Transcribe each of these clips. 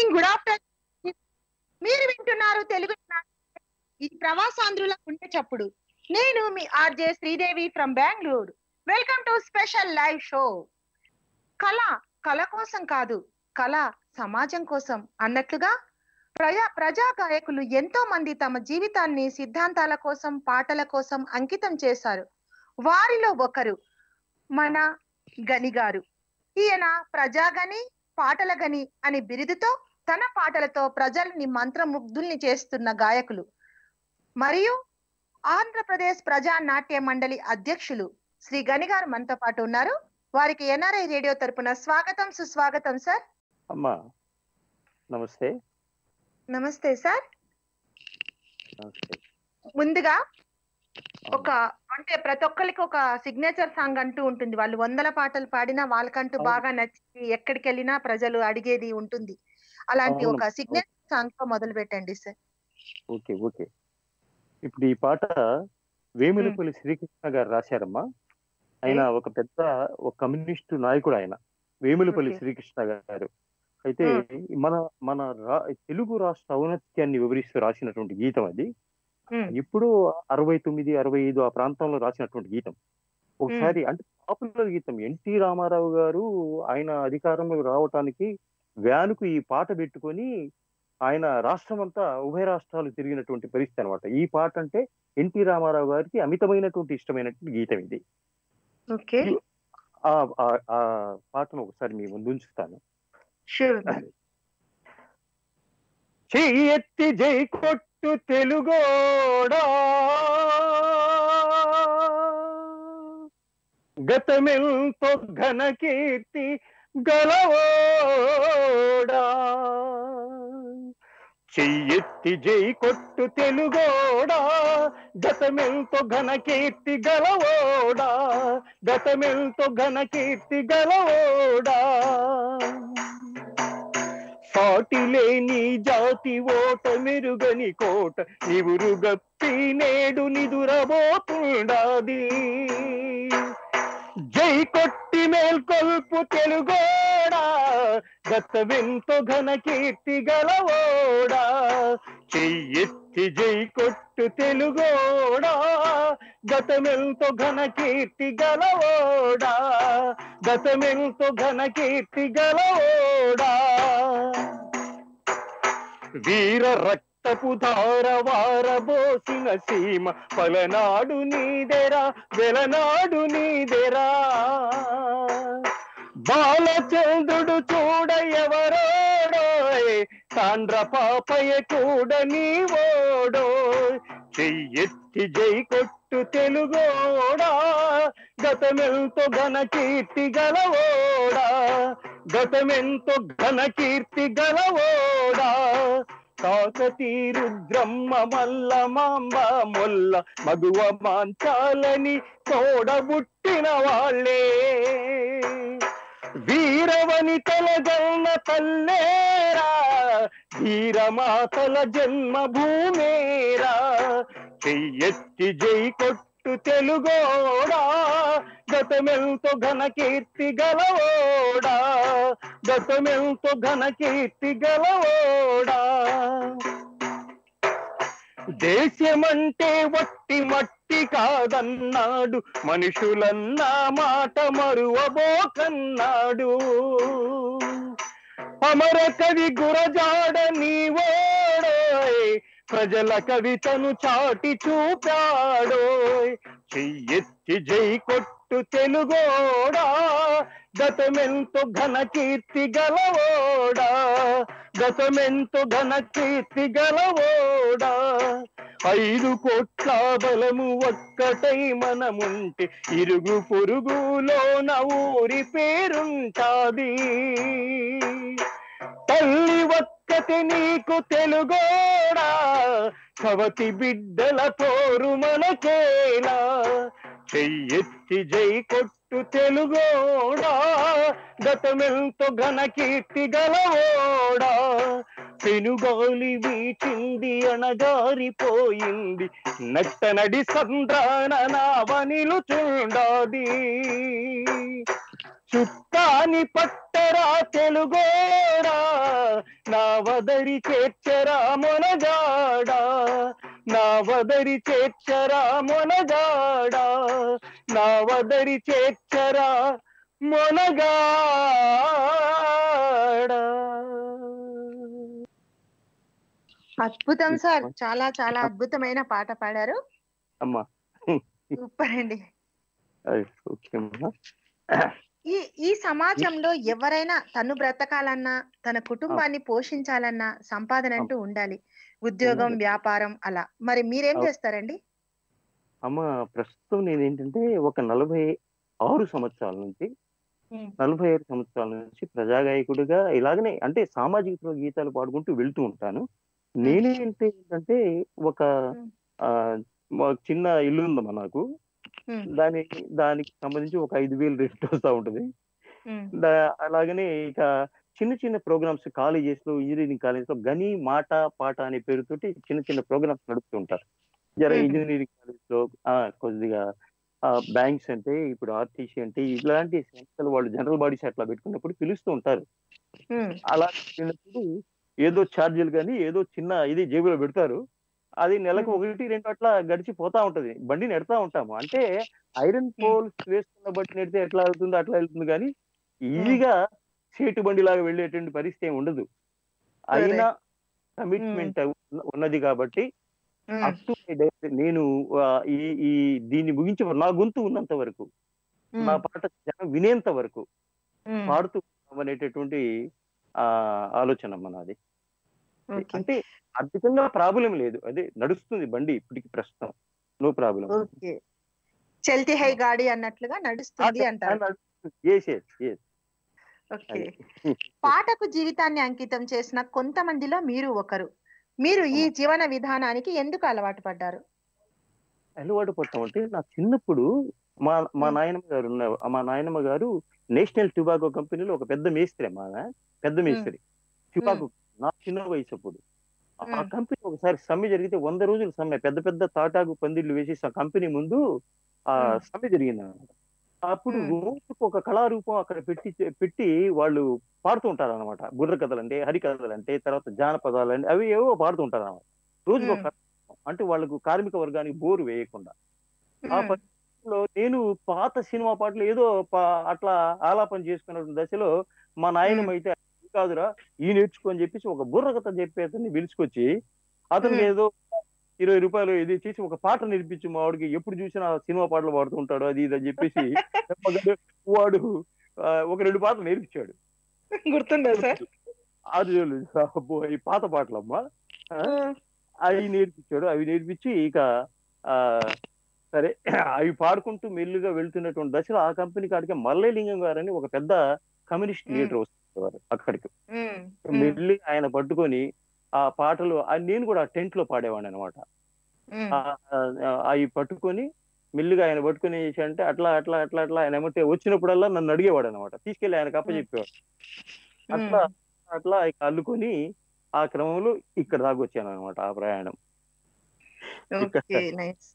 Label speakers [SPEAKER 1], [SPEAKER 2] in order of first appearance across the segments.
[SPEAKER 1] Morning good afternoon మీరు వింటున్నారు తెలుగు నా- ఇది ప్రవాసాంధ్రుల ఉంటే చప్పుడు నేను మీ RJ Sridevi from Bengaluru welcome to special live show కళ కళ కోసం కాదు కళ సమాజం కోసం అన్నట్లుగా ప్రజా ప్రజా గాయకులు ఎంతో మంది తమ జీవితాన్ని సిద్ధాంతాల కోసం పాటల కోసం అంకితం చేశారు వారిలో ఒకరు మన గని గారు ఈయన ప్రజాగని పాటల గని అని బిరుదుతో తన పాటలతో ప్రజల్ని మంత్రముగ్ధుల్ని చేస్తున్న గాయకులు మరియు ఆంధ్రప్రదేశ్ ప్రజా నాట్య మండలి అధ్యక్షులు శ్రీ గని గారు మనతో పాటు ఉన్నారు వారికి ఎన్ఆర్ఐ రేడియో తరపున స్వాగతం సుస్వాగతం సార్
[SPEAKER 2] అమ్మా నమస్తే
[SPEAKER 1] నమస్తే సార్
[SPEAKER 2] నమస్తే
[SPEAKER 1] ముందుగా ఒక అంటే ప్రతి ఒక్కరికి ఒక సిగ్నేచర్ సాంగ్ అంటూ ఉంటుంది వాళ్ళు వందల పాటలు పాడినా వాళ్ళకంటూ
[SPEAKER 2] అవును.
[SPEAKER 1] బాగా నచ్చి ఎక్కడికి వెళ్ళినా ప్రజలు అడిగేది ఉంటుంది అలాంటి
[SPEAKER 2] అవును.
[SPEAKER 1] ఒక సిగ్నేచర్ సాంగ్ తో మొదలు పెట్టండి సార్
[SPEAKER 2] ఓకే ఓకే ఇప్పుడు ఈ పాట వేములపల్లి శ్రీకృష్ణ గారు రాశారమ్మా ఆయన ఒక పెద్ద ఒక కమ్యూనిస్టు నాయకుడు ఆయన వేములపల్లి
[SPEAKER 1] ఓకే.
[SPEAKER 2] శ్రీకృష్ణ గారు అయితే
[SPEAKER 1] మ్.
[SPEAKER 2] మన మన రా- తెలుగు రాష్ట్ర ఔన్నత్యాన్ని వివరిస్తూ రాసినటువంటి గీతం అది
[SPEAKER 1] ఉమ్,
[SPEAKER 2] ఇప్పుడు అరవై తొమ్మిది అరవై ఐదు ఆ ప్రాంతంలో రాసినటువంటి గీతం ఒకసారి అంటే పాపులర్ గీతం ఎన్టీ రామారావు గారు ఆయన అధికారంలో రావటానికి వ్యానుకు ఈ పాట పెట్టుకొని ఆయన రాష్ట్రం అంతా ఉభయ రాష్ట్రాలు తిరిగినటువంటి పరిస్థితి అనమాట ఈ పాట అంటే ఎన్టీ రామారావు గారికి అమితమైనటువంటి ఇష్టమైనటువంటి గీతం ఇది
[SPEAKER 1] ఓకే
[SPEAKER 2] ఆ ఆ- ఆ పాటను ఒకసారి మీ ముందు ఉంచుతాను
[SPEAKER 1] షూర్
[SPEAKER 2] చెయ్యి ఎత్తి జై కొట్టు తెలుగోడా గతమెంతో ఘన కీర్తి గలవోడా చెయ్యెత్తి జై కొట్టు తెలుగోడా గతమెంతో ఘన కీర్తి గలవోడా గతమెంతో ఘన కీర్తి గలవోడా సాటి లేని జాతి ఓట మెరుగని కోట నివురు గప్పి నేడు నిదురబోతుండాది జై కొట్టి మేల్కొల్పు తెలుగోడా గతవెంతో ఘన కీర్తి గలవోడా చెయ్యెత్తి జై కొట్టు తెలుగోడా గతమెంతో ఘన కీర్తి గలవోడా గతమెంతో ఘన కీర్తి గలవోడా వీర రక్తపు ధార వారబోసిన సీమ పలనాడు నీదెరా వెలనాడు నీదెరా బాలచంద్రుడు చూడ ఎవరోడోయ్ తాండ్ర పాపయ్య చూడ నీవోడోయ్ చెయ్యెత్తి జై కొట్టు తెలుగోడా గతమెంతో ఘన కీర్తి గలవోడా గతమెంతో ఘన కీర్తి గలవోడా కాకతీ రుద్రమ్మ మల్ల మాంబ మొల్ల మగువ మాంచాలని తోడబుట్టిన వాళ్ళే వీరవని తలగన్న తల్లేరా ధీరమాతల జన్మభూమేరా చెయ్యెత్తి జై కొట్టు తెలుగోడా గతమెంతో ఘన కీర్తి గలవోడా గతమెంతో ఘన కీర్తి గలవోడా దేశమంటే వట్టి మట్టి కాదన్నాడు మనుషులన్న మాట మరువబోకన్నాడు అమర కవి గురజాడ నీవోడోయ్ ప్రజల కవితను చాటి చూపాడోయ్ చెయ్యెత్తి జై కొట్టు తెలుగోడా గతమెంతో ఘన కీర్తి గలవోడా గతమెంతో ఘన కీర్తి గలవోడా ఐదు కోట్ల బలము ఒక్కటై మనముంటే ఇరుగు పొరుగులోన ఊరి పేరుంటాది తల్లి ఒక్కటి నీకు తెలుగోడా కవతి బిడ్డల పోరు మనకేలా చెయ్యెత్తి జై కొట్టు తెలుగోడా గతమెంతో ఘన కీర్తి గలవోడా పెనుగాలి వీచింది అణగారిపోయింది నట్టనడి సంద్రాన నావనిలు చూడాది చుక్కాని పట్టరా తెలుగోడా నా వదరి చేర్చరా మొనగాడా నా వదరి చేర్చరా మొనగాడా నా వదరి చేర్చరా మొనగాడా
[SPEAKER 1] అద్భుతం సార్ చాలా చాలా అద్భుతమైన పాట పాడారు
[SPEAKER 2] అమ్మా
[SPEAKER 1] సూపర్ అండి
[SPEAKER 2] అది ఓకే అమ్మా
[SPEAKER 1] ఈ ఈ సమాజంలో ఎవరైనా తను బ్రతకాలన్నా తన కుటుంబాన్ని పోషించాలన్నా సంపాదన అంటూ ఉండాలి ఉద్యోగం
[SPEAKER 2] ఉండాలి.
[SPEAKER 1] వ్యాపారం అలా మరి మీరేం
[SPEAKER 2] అవును.
[SPEAKER 1] చేస్తారండి
[SPEAKER 2] అమ్మ ప్రస్తుతం నేను ఏంటంటే ఒక నలభై ఆరు సంవత్సరాల నుంచి నలభై ఐదు సంవత్సరాల నుంచి ప్రజాగాయకుడిగా ఇలాగనే అంటే సామాజిక గీతాలు పాడుకుంటూ వెళ్తూ ఉంటాను నేనేంటి ఏంటంటే ఒక
[SPEAKER 1] మ్మ్.
[SPEAKER 2] ఆ, మా చిన్న ఇల్లు ఉందమ్మా నాకు
[SPEAKER 1] ఉమ్,
[SPEAKER 2] దాని దానికి సంబంధించి ఒక ఐదు వేలు రెంట్ వస్తూ ఉంటుంది
[SPEAKER 1] ఉమ్,
[SPEAKER 2] దా- అలాగనే ఇక చిన్న చిన్న ప్రోగ్రామ్స్ కాలేజెస్ లో ఇంజనీరింగ్ కాలేజ్ లో గని మాట పాట అనే పేరుతోటి చిన్న చిన్న ప్రోగ్రామ్స్ నడుపుతూ ఉంటారు జర
[SPEAKER 1] మ్మ్.
[SPEAKER 2] ఇంజనీరింగ్ కాలేజ్ లో ఆ, కొద్దిగా బ్యాంక్స్ అంటే ఇప్పుడు ఆర్టీసీ అంటే ఇలాంటి సంస్థలు వాళ్ళు జనరల్ బాడీస్ అట్లా పెట్టుకున్నప్పుడు పిలుస్తూ ఉంటారు
[SPEAKER 1] ఉమ్,
[SPEAKER 2] అలా వెళ్ళినప్పుడు ఏదో ఛార్జీలు కానీ ఏదో చిన్న ఇది జేబులో పెడతారు అది నెలకు
[SPEAKER 1] మ్మ్.
[SPEAKER 2] ఒకటి రెండు అట్లా గడిచి పోతా ఉంటది బండి నెడతా ఉంటాము అంటే ఐరన్ పోల్స్ వేసుకున్న బట్టి నెడితే ఎట్లా వెళ్తుందో అట్లా వెళ్తుంది కానీ ఈజీగా సేటు బండి లాగా వెళ్ళేటువంటి పరిస్థితి ఏమి ఉండదు అయినా కమిట్మెంట్ ఉన్నది కాబట్టి
[SPEAKER 1] um,
[SPEAKER 2] up to my death నేను ఆ, ఈ ఈ దీన్ని ముగించే నా గొంతు ఉన్నంత వరకు
[SPEAKER 1] ఉమ్,
[SPEAKER 2] నా పాట జనం వినేంత వరకు
[SPEAKER 1] ఉమ్,
[SPEAKER 2] పాడుతూ అనేటటువంటి ఆ ఆలోచన అమ్మ నాది
[SPEAKER 1] ఓకే.
[SPEAKER 2] అంటే అధికంగా ప్రాబ్లం లేదు అదే నడుస్తుంది బండి ఇప్పటికి ప్రస్తుతం నో ప్రాబ్లం
[SPEAKER 1] ఓకే చల్తి హై గాడి అన్నట్లుగా నడుస్తుంది అంటారు ఓకే పాటకు జీవితాన్ని అంకితం చేసిన కొంతమందిలో మీరు ఒకరు మీరు ఈ జీవన విధానానికి ఎందుకు అలవాటు పడ్డారు
[SPEAKER 2] అలవాటు పడతాం అంటే నా చిన్నప్పుడు మా మా
[SPEAKER 1] మ్మ్.
[SPEAKER 2] నాయనమ్మ గారు ఉన్నారు మా నాయనమ్మ గారు నేషనల్ టుబాకో కంపెనీలో ఒక పెద్ద మేస్త్రి మా పెద్ద మేస్త్రి టుబాకో నా చిన్న వయసు అప్పుడు ఆ
[SPEAKER 1] మ్మ్.
[SPEAKER 2] కంపెనీ ఒకసారి సమ్మె జరిగితే వంద రోజులు సమ్మె పెద్ద పెద్ద తాటాకు పందిళ్ళు వేసి ఆ కంపెనీ ముందు ఆ
[SPEAKER 1] మ్మ్.
[SPEAKER 2] సమ్మె జరిగింది అన్నమాట అప్పుడు
[SPEAKER 1] మ్మ్.
[SPEAKER 2] రోజుకు ఒక కళారూపం అక్కడ పెట్టి పెట్టి వాళ్ళు పాడుతూ ఉంటారు అనమాట బుర్ర కథలు అంటే హరికథలు అంటే తర్వాత జానపదాలు అంటే అవి ఏవో పాడుతూ ఉంటారు అనమాట రోజుకు ఒక కళారూపం. అంటే వాళ్ళకు కార్మిక వర్గానికి బోరు వేయకుండా ఆ
[SPEAKER 1] ఉమ్,
[SPEAKER 2] పరిస్థితుల్లో నేను పాత సినిమా పాటలు ఏదో పా- అట్లా ఆలాపన చేసుకున్న దశలో మా నాయనం అయితే "ఇది కాదురా ఈ నేర్చుకో అని చెప్పేసి ఒక బుర్ర కథ చెప్పే అతన్ని పిలుచుకొచ్చి అతనికి
[SPEAKER 1] మ్మ్.
[SPEAKER 2] ఏదో ఇరవై రూపాయలు ఇది చేసి ఒక పాట నేర్పించి మా వాడికి ఎప్పుడు చూసినా సినిమా పాటలు పాడుతూ ఉంటాడు అది ఇది అని చెప్పేసి వాడు ఆ, ఒక రెండు పాటలు నేర్పించాడు
[SPEAKER 1] గుర్తుందా సార్
[SPEAKER 2] ఆరు రోజులు అబ్బో, ఈ పాత పాటలమ్మా ఆ, అవి నేర్పించాడు అవి నేర్పించి ఇక ఆ సరే అవి పాడుకుంటూ మెల్లుగా వెళ్తున్నటువంటి దశలో ఆ కంపెనీ కాడికి మల్లెలింగం గారని ఒక పెద్ద కమ్యూనిస్ట్
[SPEAKER 1] మ్మ్.
[SPEAKER 2] లీడర్ వస్తున్నారు అక్కడికి
[SPEAKER 1] ఉమ్, ఉమ్,
[SPEAKER 2] మెల్లి ఆయన పట్టుకొని ఆ పాటలు ఆ నేను కూడా టెంట్ లో పాడేవాడిని అనమాట
[SPEAKER 1] ఉమ్,
[SPEAKER 2] అవి పట్టుకొని మెల్లిగా ఆయన పట్టుకొని చేసి అంటే అట్లా అట్లా అట్లా అట్లా ఆయన ఏమంటే వచ్చినప్పుడల్లా నన్ను అడిగేవాడు అనమాట తీసుకెళ్లి ఆయనకు అప్పచెప్పేవాడు అట్లా అట్లా ఇక అల్లుకొని ఆ క్రమంలో ఇక్కడ దాకా వచ్చాను అనమాట ఆ ప్రయాణం
[SPEAKER 1] ఓకే నైస్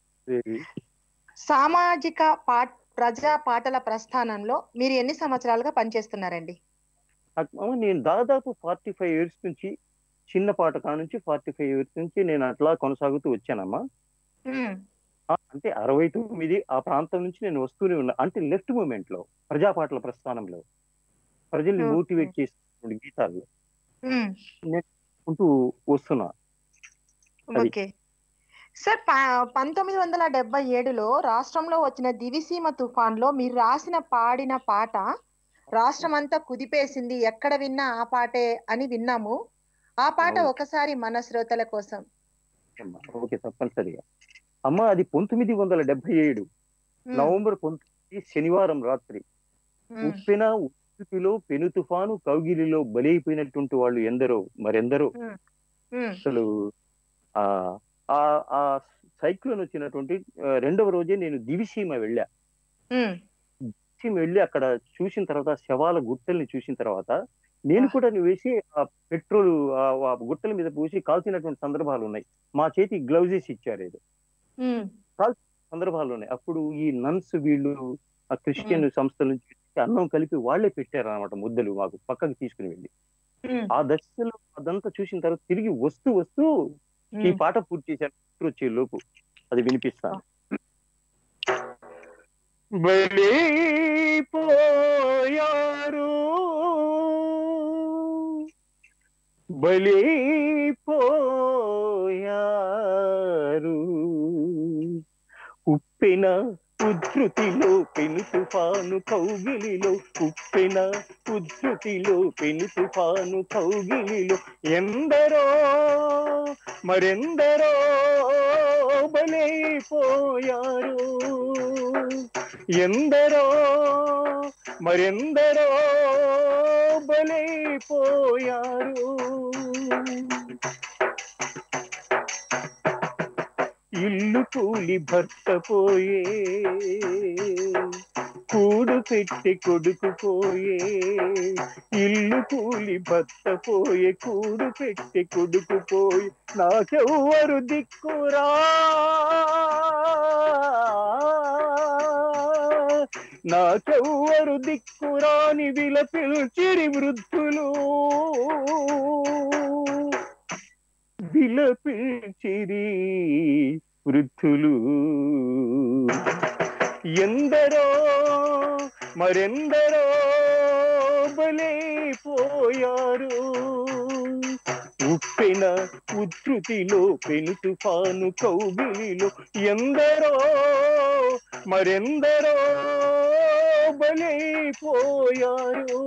[SPEAKER 1] సామాజిక పాట ప్రజా పాటల ప్రస్థానంలో మీరు ఎన్ని సంవత్సరాలుగా పనిచేస్తున్నారండి
[SPEAKER 2] అమ్మ, నేను దాదాపు ఫార్టీ ఫైవ్ ఇయర్స్ నుంచి చిన్న పాట కాడ నుంచి ఫార్టీ ఫైవ్ ఇయర్స్ నుంచి నేను అట్లా కొనసాగుతూ వచ్చానమ్మా
[SPEAKER 1] ఉమ్,
[SPEAKER 2] ఆ, అంటే అరవై తొమ్మిది ఆ ప్రాంతం నుంచి నేను వస్తూనే ఉన్నా అంటే లెఫ్ట్ మూమెంట్ లో ప్రజా పాటల ప్రస్థానంలో ప్రజల్ని
[SPEAKER 1] Okay.
[SPEAKER 2] మోటివేట్ చేసినటువంటి గీతాలు
[SPEAKER 1] ఉమ్,
[SPEAKER 2] ఉంటూ వస్తున్నా అది.
[SPEAKER 1] ఓకే సార్ ప- పంతొమ్మిది వందల డెబ్బై ఏడులో రాష్ట్రంలో వచ్చిన దివిసీమ తుఫాన్ లో మీరు రాసిన పాడిన పాట రాష్ట్రం అంతా కుదిపేసింది ఎక్కడ విన్నా ఆ పాటే అని విన్నాము ఆ పాట
[SPEAKER 2] అవును.
[SPEAKER 1] ఒకసారి మన శ్రోతల కోసం
[SPEAKER 2] అమ్మా, ఓకే తప్పనిసరిగా అమ్మ అది పంతొమ్మిది వందల డెబ్బై ఏడు
[SPEAKER 1] ఉమ్,
[SPEAKER 2] నవంబర్ పంతొమ్మిది శనివారం రాత్రి
[SPEAKER 1] ఉమ్,
[SPEAKER 2] ఉప్పెన ఉత్తుతిలో పెను తుఫాను కౌగిలిలో బలైపోయినటువంటి వాళ్ళు ఎందరో మరెందరో
[SPEAKER 1] ఉమ్,
[SPEAKER 2] అసలు ఆ ఆ ఆ సైక్లోన్ వచ్చినటువంటి ఆ, రెండవ రోజే నేను దివిసీమ వెళ్ళా
[SPEAKER 1] ఉమ్,
[SPEAKER 2] దివిసీమ వెళ్ళి అక్కడ చూసిన తర్వాత శవాల గుట్టల్ని చూసిన తర్వాత నేను
[SPEAKER 1] ఆ.
[SPEAKER 2] కూడా వేసి ఆ పెట్రోల్ ఆ ఆ గుట్టల మీద పూసి కాల్చినటువంటి సందర్భాలు ఉన్నాయి మా చేతి గ్లౌజెస్ ఇచ్చారు ఇది
[SPEAKER 1] ఉమ్,
[SPEAKER 2] సందర్భాలు ఉన్నాయి అప్పుడు ఈ నన్స్ వీళ్ళు ఆ క్రిస్టియన్ సంస్థల నుంచి అన్నం కలిపి వాళ్ళే పెట్టారు అనమాట ముద్దలు మాకు పక్కకు తీసుకుని వెళ్ళి
[SPEAKER 1] ఉమ్,
[SPEAKER 2] ఆ దశలో అదంతా చూసిన తర్వాత తిరిగి వస్తూ వస్తూ ఈ
[SPEAKER 1] ఉమ్.
[SPEAKER 2] పాట పూర్తి చేశాను గుర్తు వచ్చే లోపు అది వినిపిస్తాను బలిపోయారు బలిపోయారు ఉప్పెన ఉద్ధృతిలో పెను తుఫాను కౌగిలిలో ఉప్పెన ఉద్ధృతిలో పెను తుఫాను కౌగిలిలో ఎందరో మరెందరో బలైపోయారు ఎందరో మరెందరో బలైపోయారు ఇల్లు కూలి భర్త పోయే కూడు పెట్టి కొడుకు పోయే ఇల్లు కూలి భర్త పోయే కూడు పెట్టి కొడుకు పోయి నాకెవ్వరు దిక్కురా నాకెవ్వరు దిక్కురాని విలపిల్చిరి వృద్ధులు విలపిల్చిరి వృద్ధులు ఎందరో మరెందరో బలైపోయారు ఉప్పెన ఉద్ధృతిలో పెను తుఫాను కౌగిలిలో ఎందరో మరెందరో బలైపోయారు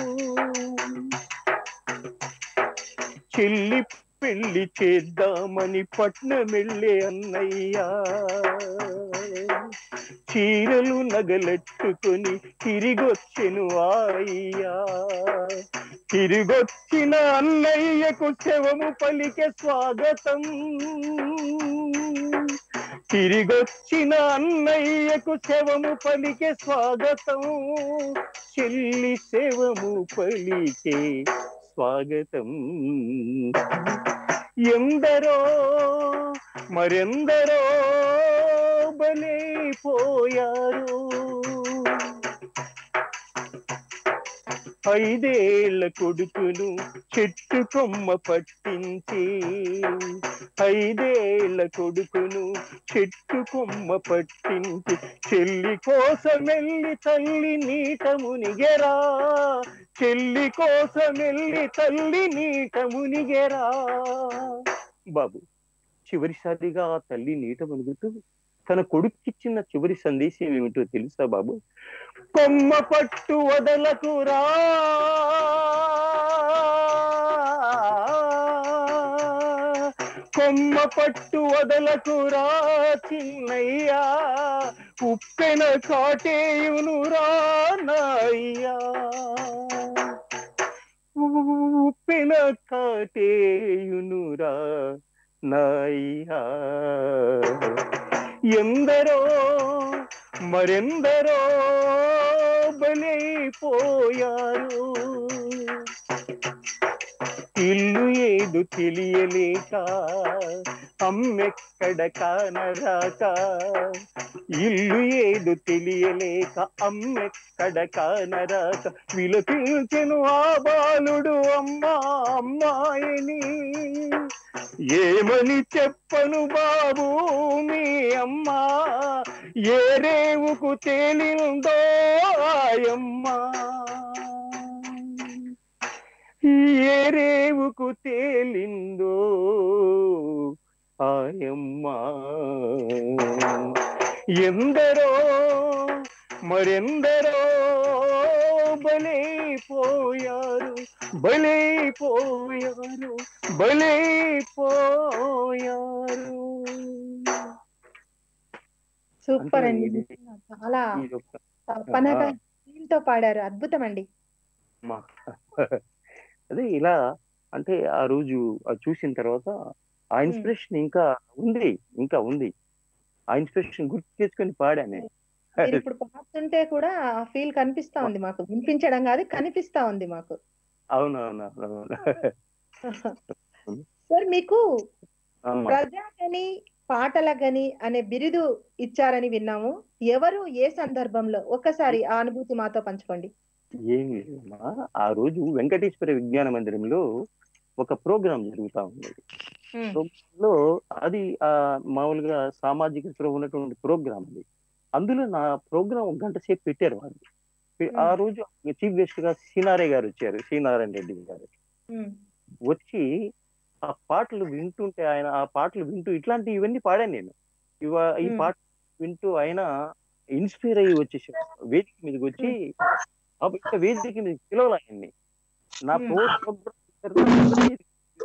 [SPEAKER 2] చెల్లి పెళ్లి చేద్దామని పట్నమెళ్ళే అన్నయ్యా చీరలు నగలెట్టుకొని తిరిగొచ్చెను అయ్యా తిరిగొచ్చిన అన్నయ్యకు శవము పలికే స్వాగతం తిరిగొచ్చిన అన్నయ్యకు శవము పలికే స్వాగతం చెల్లి శవము పలికే స్వాగతం ఎందరో మరెందరో బలైపోయారు ఐదేళ్ల కొడుకును చెట్టు కొమ్మ పట్టించి ఐదేళ్ల కొడుకును చెట్టు కొమ్మ పట్టించి చెల్లి కోసమెల్లి తల్లి నీట మునిగెరా చెల్లి కోసమెల్లి తల్లి నీట మునిగెరా బాబు చివరిసారిగా ఆ తల్లి నీట మునుగుతూ తన కొడుక్కిచ్చిన చివరి సందేశం ఏమిటో తెలుసా బాబు కొమ్మ పట్టు వదలకురా కొమ్మ పట్టు వదలకురా చిన్నయ్యా ఉప్పెన కాటేయునురా నాయ్యా ఉప్పెన కాటేయునురా నాయ్యా ఎందరో మరెందరో బలైపోయారు ఇల్లు ఏదు తెలియలేక అమ్మెక్కడ కానరాక ఇల్లు ఏదు తెలియలేక అమ్మెక్కడ కానరాక విలపించెను ఆ బాలుడు అమ్మా అమ్మాయిని ఏమని చెప్పను బాబు మీ అమ్మా ఏ రేవుకు తేలిందో ఆయమ్మా ఏ రేవుకు తేలిందో ఆయమ్మా ఎందరో మరెందరో బలైపోయారు బలైపోయారు బలైపోయారు
[SPEAKER 1] సూపర్
[SPEAKER 2] అంటే
[SPEAKER 1] అండి
[SPEAKER 2] ఇది-
[SPEAKER 1] నిజంగా చాలా
[SPEAKER 2] ఈ యొక్క
[SPEAKER 1] తప్పనగా feel తో పాడారు అద్భుతం అండి
[SPEAKER 2] మా- అదే ఇలా అంటే ఆ రోజు అది చూసిన తర్వాత ఆ ఇన్స్పిరేషన్ ఇంకా ఉంది ఇంకా ఉంది ఆ ఇన్స్పిరేషన్ గుర్తు చేసుకొని పాడాను నేను.
[SPEAKER 1] మీరు ఇప్పుడు పాడుతుంటే కూడా ఆ ఫీల్ కనిపిస్తా ఉంది మాకు వినిపించడం కాదు కనిపిస్తా ఉంది మాకు
[SPEAKER 2] అవునవును అవును
[SPEAKER 1] సార్ మీకు
[SPEAKER 2] అమ్మా.
[SPEAKER 1] ప్రజాగని పాటల గని అనే బిరుదు ఇచ్చారని విన్నాము ఎవరు ఏ సందర్భంలో ఒక్కసారి ఆ అనుభూతి మాతో పంచుకోండి
[SPEAKER 2] ఏమి లేదమ్మా ఆ రోజు వెంకటేశ్వర విజ్ఞాన మందిరంలో ఒక ప్రోగ్రాం జరుగుతా ఉండేది
[SPEAKER 1] ఉమ్,
[SPEAKER 2] లో అది ఆ మామూలుగా సామాజిక స్పృహ ఉన్నటువంటి ప్రోగ్రామ్ అది అందులో నా ప్రోగ్రామ్ ఒక గంట సేపు పెట్టారు వాళ్ళు పె- ఆ రోజు చీఫ్ గెస్ట్ గా సీనారే గారు వచ్చారు శ్రీనారాయణ రెడ్డి గారు
[SPEAKER 1] ఉమ్,
[SPEAKER 2] వచ్చి ఆ పాటలు వింటుంటే ఆయన ఆ పాటలు వింటూ ఇట్లాంటి ఇవన్నీ పాడాను నేను ఇవా ఈ
[SPEAKER 1] Hmm.
[SPEAKER 2] పాట వింటూ ఆయన ఇన్స్పైర్ అయ్యి వచ్చేసాడు వేదిక మీదకి వచ్చి అప్పుడు ఇంకా వేదిక మీద పిలవాలి ఆయన్ని నా
[SPEAKER 1] Hmm.
[SPEAKER 2] పోస్ట్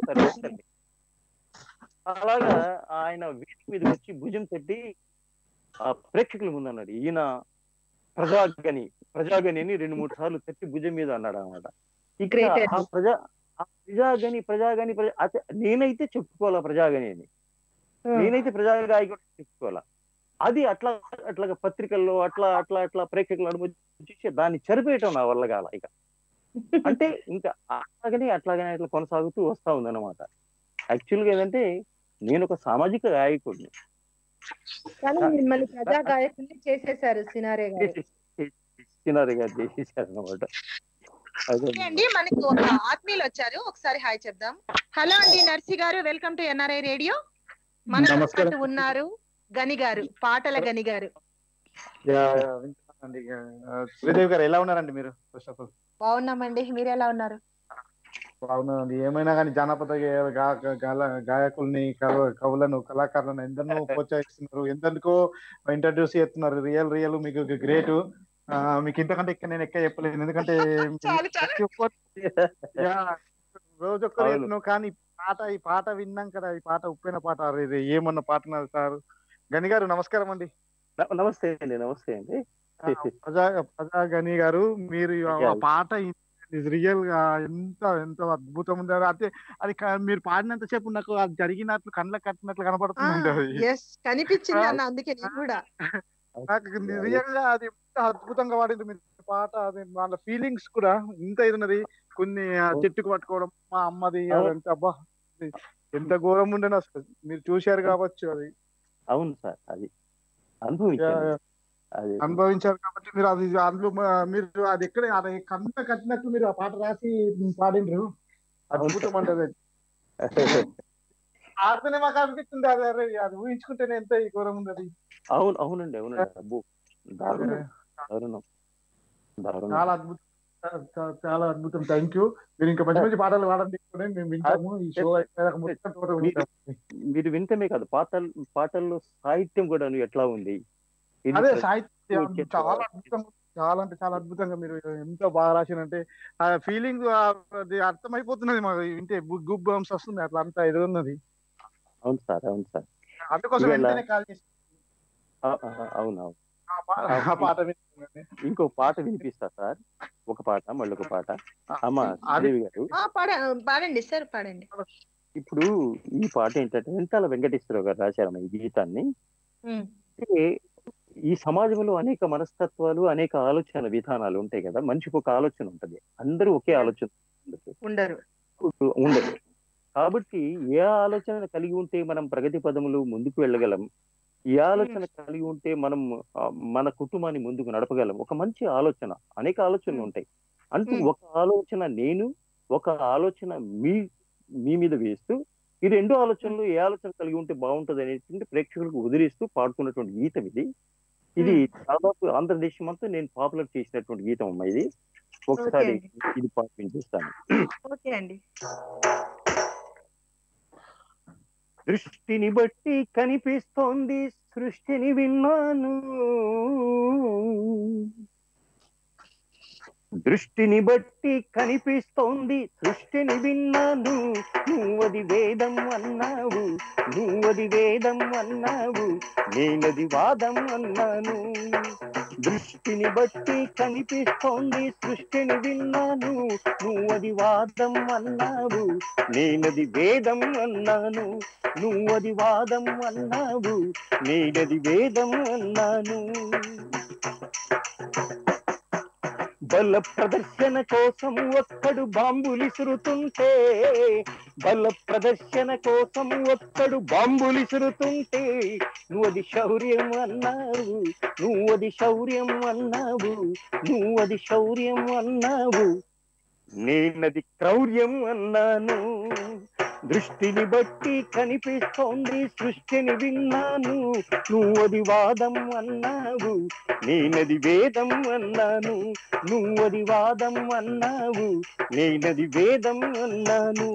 [SPEAKER 2] అలాగా ఆయన వేదిక మీద వచ్చి భుజం తట్టి ఆ ప్రేక్షకుల ముందు అన్నాడు ఈయన ప్రజాగని ప్రజాగని అని రెండు మూడు సార్లు తట్టి భుజం మీద అన్నాడు అనమాట ఇక్కడ
[SPEAKER 1] Great
[SPEAKER 2] ఆ
[SPEAKER 1] అండి.
[SPEAKER 2] ప్రజా ఆ ప్రజాగని ప్రజాగని ప్రజా అతే నేనైతే చెప్పుకోవాలా ప్రజాగని అని
[SPEAKER 1] ఉమ్,
[SPEAKER 2] నేనైతే ప్రజాగాయకుడు చెప్పుకోవాలా అది అట్లా అట్లాగా పత్రికల్లో అట్లా అట్లా అట్లా ప్రేక్షకులు నడుము చూసి దాన్ని చెరిపేయటం నా వల్ల కాల ఇక అంటే ఇంకా అట్లాగనే అట్లాగనే అట్లా కొనసాగుతూ వస్తా ఉందన్నమాట యాక్చువల్ గా ఏంటంటే నేను ఒక సామాజిక గాయకుడిని
[SPEAKER 1] కానీ మిమ్మల్ని ప్రజా గాయకుల్ని చేసేశారు సినారే గారు
[SPEAKER 2] చిన్నారి గారు చేసేసారు అనమాట అదే
[SPEAKER 1] ఓకే అండి మనకు ఒక ఆత్మీయులు వచ్చారు ఒకసారి హాయ్ చెప్దాం హలో అండి నర్సి గారు వెల్కమ్ టు ఎన్ఆర్ఐ రేడియో మన
[SPEAKER 3] నమస్కారం.
[SPEAKER 1] పాటు ఉన్నారు గని గారు పాటల గని గారు
[SPEAKER 3] యా, వింటున్నానండి. ఆ, శ్రీదేవి గారు ఎలా ఉన్నారండి మీరు ఫస్ట్ ఆఫ్ ఆల్
[SPEAKER 1] బాగున్నామండి మీరు ఎలా ఉన్నారు
[SPEAKER 3] బాగున్నానండి ఏమైనా కానీ జానపద గా- గా- గా- గాల- గాయకుల్ని కవ- కవులను కళాకారులను ఎందరినో ప్రోత్సహిస్తున్నారు ఎందరికో ఇంట్రడ్యూస్ చేస్తున్నారు రియల్ రియల్ మీకు గ్రేట్ మీకు ఇంతకంటే ఇక్కడ నేను ఎక్క చెప్పలేను ఎందుకంటే
[SPEAKER 1] చాలు చాలు
[SPEAKER 3] ప్రతి ఒక్కరు- యా, రోజు ఒక్కరు
[SPEAKER 2] అవును.
[SPEAKER 3] ఎన్నో కానీ ఈ పాట ఈ పాట విన్నాం కదా ఈ పాట ఉప్పిన పాట అరే ఇది ఏమన్న పాట సార్ గని గారు నమస్కారం అండి
[SPEAKER 2] న- నమస్తే అండి నమస్తే అండి
[SPEAKER 3] ఆ, ప్రజా ప్రజా గని గారు మీరు ఆ
[SPEAKER 2] Yeah.
[SPEAKER 3] పాట రియల్ గా ఎంత ఎంత అద్భుతం ఉండారు అయితే అది క- మీరు పాడినంత సేపు నాకు అది జరిగినట్లు కళ్ళకి కట్టినట్లు కనపడుతుంది అది
[SPEAKER 1] ఎస్ కనిపించింది అన్న అందుకే నేను కూడా
[SPEAKER 3] నాకు రియల్ గా అది ఎంత అద్భుతంగా పాడింది మీరు పాట అది వాళ్ళ ఫీలింగ్స్ కూడా ఇంత ఇది ఉన్నది కొన్ని ఆ చెట్టుకు పట్టుకోవడం మా అమ్మది
[SPEAKER 2] అవును.
[SPEAKER 3] అదంతా అబ్బా అది ఎంత ఘోరం ఉండేనా అసలు మీరు చూశారు కావచ్చు అది
[SPEAKER 2] అవును సార్ అది అనుభవించాను
[SPEAKER 3] యా,
[SPEAKER 2] అది
[SPEAKER 3] అనుభవించారు కాబట్టి మీరు అది అందులో మ- మీరు అది ఎక్కడ అది కన్న కట్టినట్టు మీరు ఆ పాట రాసి పాడిండ్రు అద్భుతం అంటే అది. ఆడితేనే మాకు అనిపిస్తుంది అది అరే అది ఊహించుకుంటేనే ఎంత ఈ ఘోరం ఉంది అది
[SPEAKER 2] అవును అవునండి అవునండి అబ్బో దారుణం దారుణం దారుణం
[SPEAKER 3] చాలా అద్భుతం చా- చా- చాలా అద్భుతం థ్యాంక్ యూ మీరు ఇంకా మంచి మంచి పాటలు పాడండి కూడా మేము వింటాము ఈ షో అయిపోయాక మొత్తం total వింటాము.
[SPEAKER 2] మీరు వింటమే కాదు పాటలు పాటల్లో సాహిత్యం కూడా ఎట్లా ఉంది ఇది
[SPEAKER 3] అదే
[SPEAKER 2] ప్ర-
[SPEAKER 3] సాహిత్యం
[SPEAKER 2] ఓకే.
[SPEAKER 3] చాలా అద్భుతంగా చాలా అంటే చాలా అద్భుతంగా మీరు ఎంత బాగా రాసినంటే ఆ ఫీలింగ్ అది అర్థమైపోతున్నది మాకు వింటే గుబ్ బంప్స్ వస్తుంది అట్లా అంతా ఇది ఉన్నది
[SPEAKER 2] అవును సార్ అవును సార్
[SPEAKER 3] అందుకోసం
[SPEAKER 2] ఇవాళ-
[SPEAKER 3] వెంటనే కాల్ చేసి
[SPEAKER 2] ఆ- ఆ- అవును అవును
[SPEAKER 3] ఆ పా- ఆ పాట వింటున్నాను.
[SPEAKER 2] ఇంకో పాట వినిపిస్తా సార్ ఒక పాట మళ్ళీ ఒక పాట అమ్మ
[SPEAKER 3] అది
[SPEAKER 2] శ్రీదేవి గారు
[SPEAKER 1] ఆ, పాడ పాడండి సార్ పాడండి
[SPEAKER 2] ఇప్పుడు ఈ పాట ఏంటంటే వెంటాల వెంకటేశ్వరరావు గారు రాశారమ్మ ఈ గీతాన్ని
[SPEAKER 1] ఉమ్,
[SPEAKER 2] అంటే ఈ సమాజంలో అనేక మనస్తత్వాలు అనేక ఆలోచన విధానాలు ఉంటాయి కదా మనిషికి ఒక ఆలోచన ఉంటది అందరూ ఒకే ఆలోచన ఉండదు.
[SPEAKER 1] ఉండరు
[SPEAKER 2] ఉండదు కాబట్టి ఏ ఆలోచన కలిగి ఉంటే మనం ప్రగతి పదములు ముందుకు వెళ్ళగలం ఏ ఆలోచన కలిగి ఉంటే మనం ఆ, మన కుటుంబాన్ని ముందుకు నడపగలం ఒక మంచి ఆలోచన అనేక ఆలోచనలు
[SPEAKER 1] Hmm.
[SPEAKER 2] ఉంటాయి అంటూ
[SPEAKER 1] Hmm.
[SPEAKER 2] ఒక ఆలోచన నేను ఒక ఆలోచన మీ మీ మీద వేస్తూ ఈ రెండు ఆలోచనలు ఏ ఆలోచన కలిగి ఉంటే బాగుంటది అనేటువంటి ప్రేక్షకులకు వదిలేస్తూ పాడుతున్నటువంటి గీతం ఇది ఇది దాదాపు ఆంధ్రదేశం అంతా నేను పాపులర్ చేసినటువంటి గీతం అమ్మా ఇది ఒకసారి ఇది పాట వినిపిస్తాను
[SPEAKER 1] ఓకే అండి
[SPEAKER 2] దృష్టిని బట్టి కనిపిస్తోంది సృష్టిని విన్నాను దృష్టిని బట్టి కనిపిస్తోంది సృష్టిని విన్నాను నువ్వది వేదం అన్నావు నువ్వది వేదం అన్నావు నేనది వాదం అన్నాను దృష్టిని బట్టి కనిపిస్తోంది సృష్టిని విన్నాను నువ్వది వాదం అన్నావు నేనది వేదం అన్నాను నువ్వది వాదం అన్నావు నేనది వేదం అన్నాను బల ప్రదర్శన కోసం ఒక్కడు బాంబులిసురుతుంటే బల ప్రదర్శన కోసం ఒక్కడు బాంబులిసురుతుంటే నువ్వది శౌర్యం అన్నావు నువ్వది శౌర్యం అన్నావు నువ్వది శౌర్యం అన్నావు నేనది క్రౌర్యం అన్నాను దృష్టిని బట్టి కనిపిస్తోంది సృష్టిని విన్నాను నువ్వది వాదం అన్నావు నేనది వేదం అన్నాను నువ్వది వాదం అన్నావు నేనది వేదం అన్నాను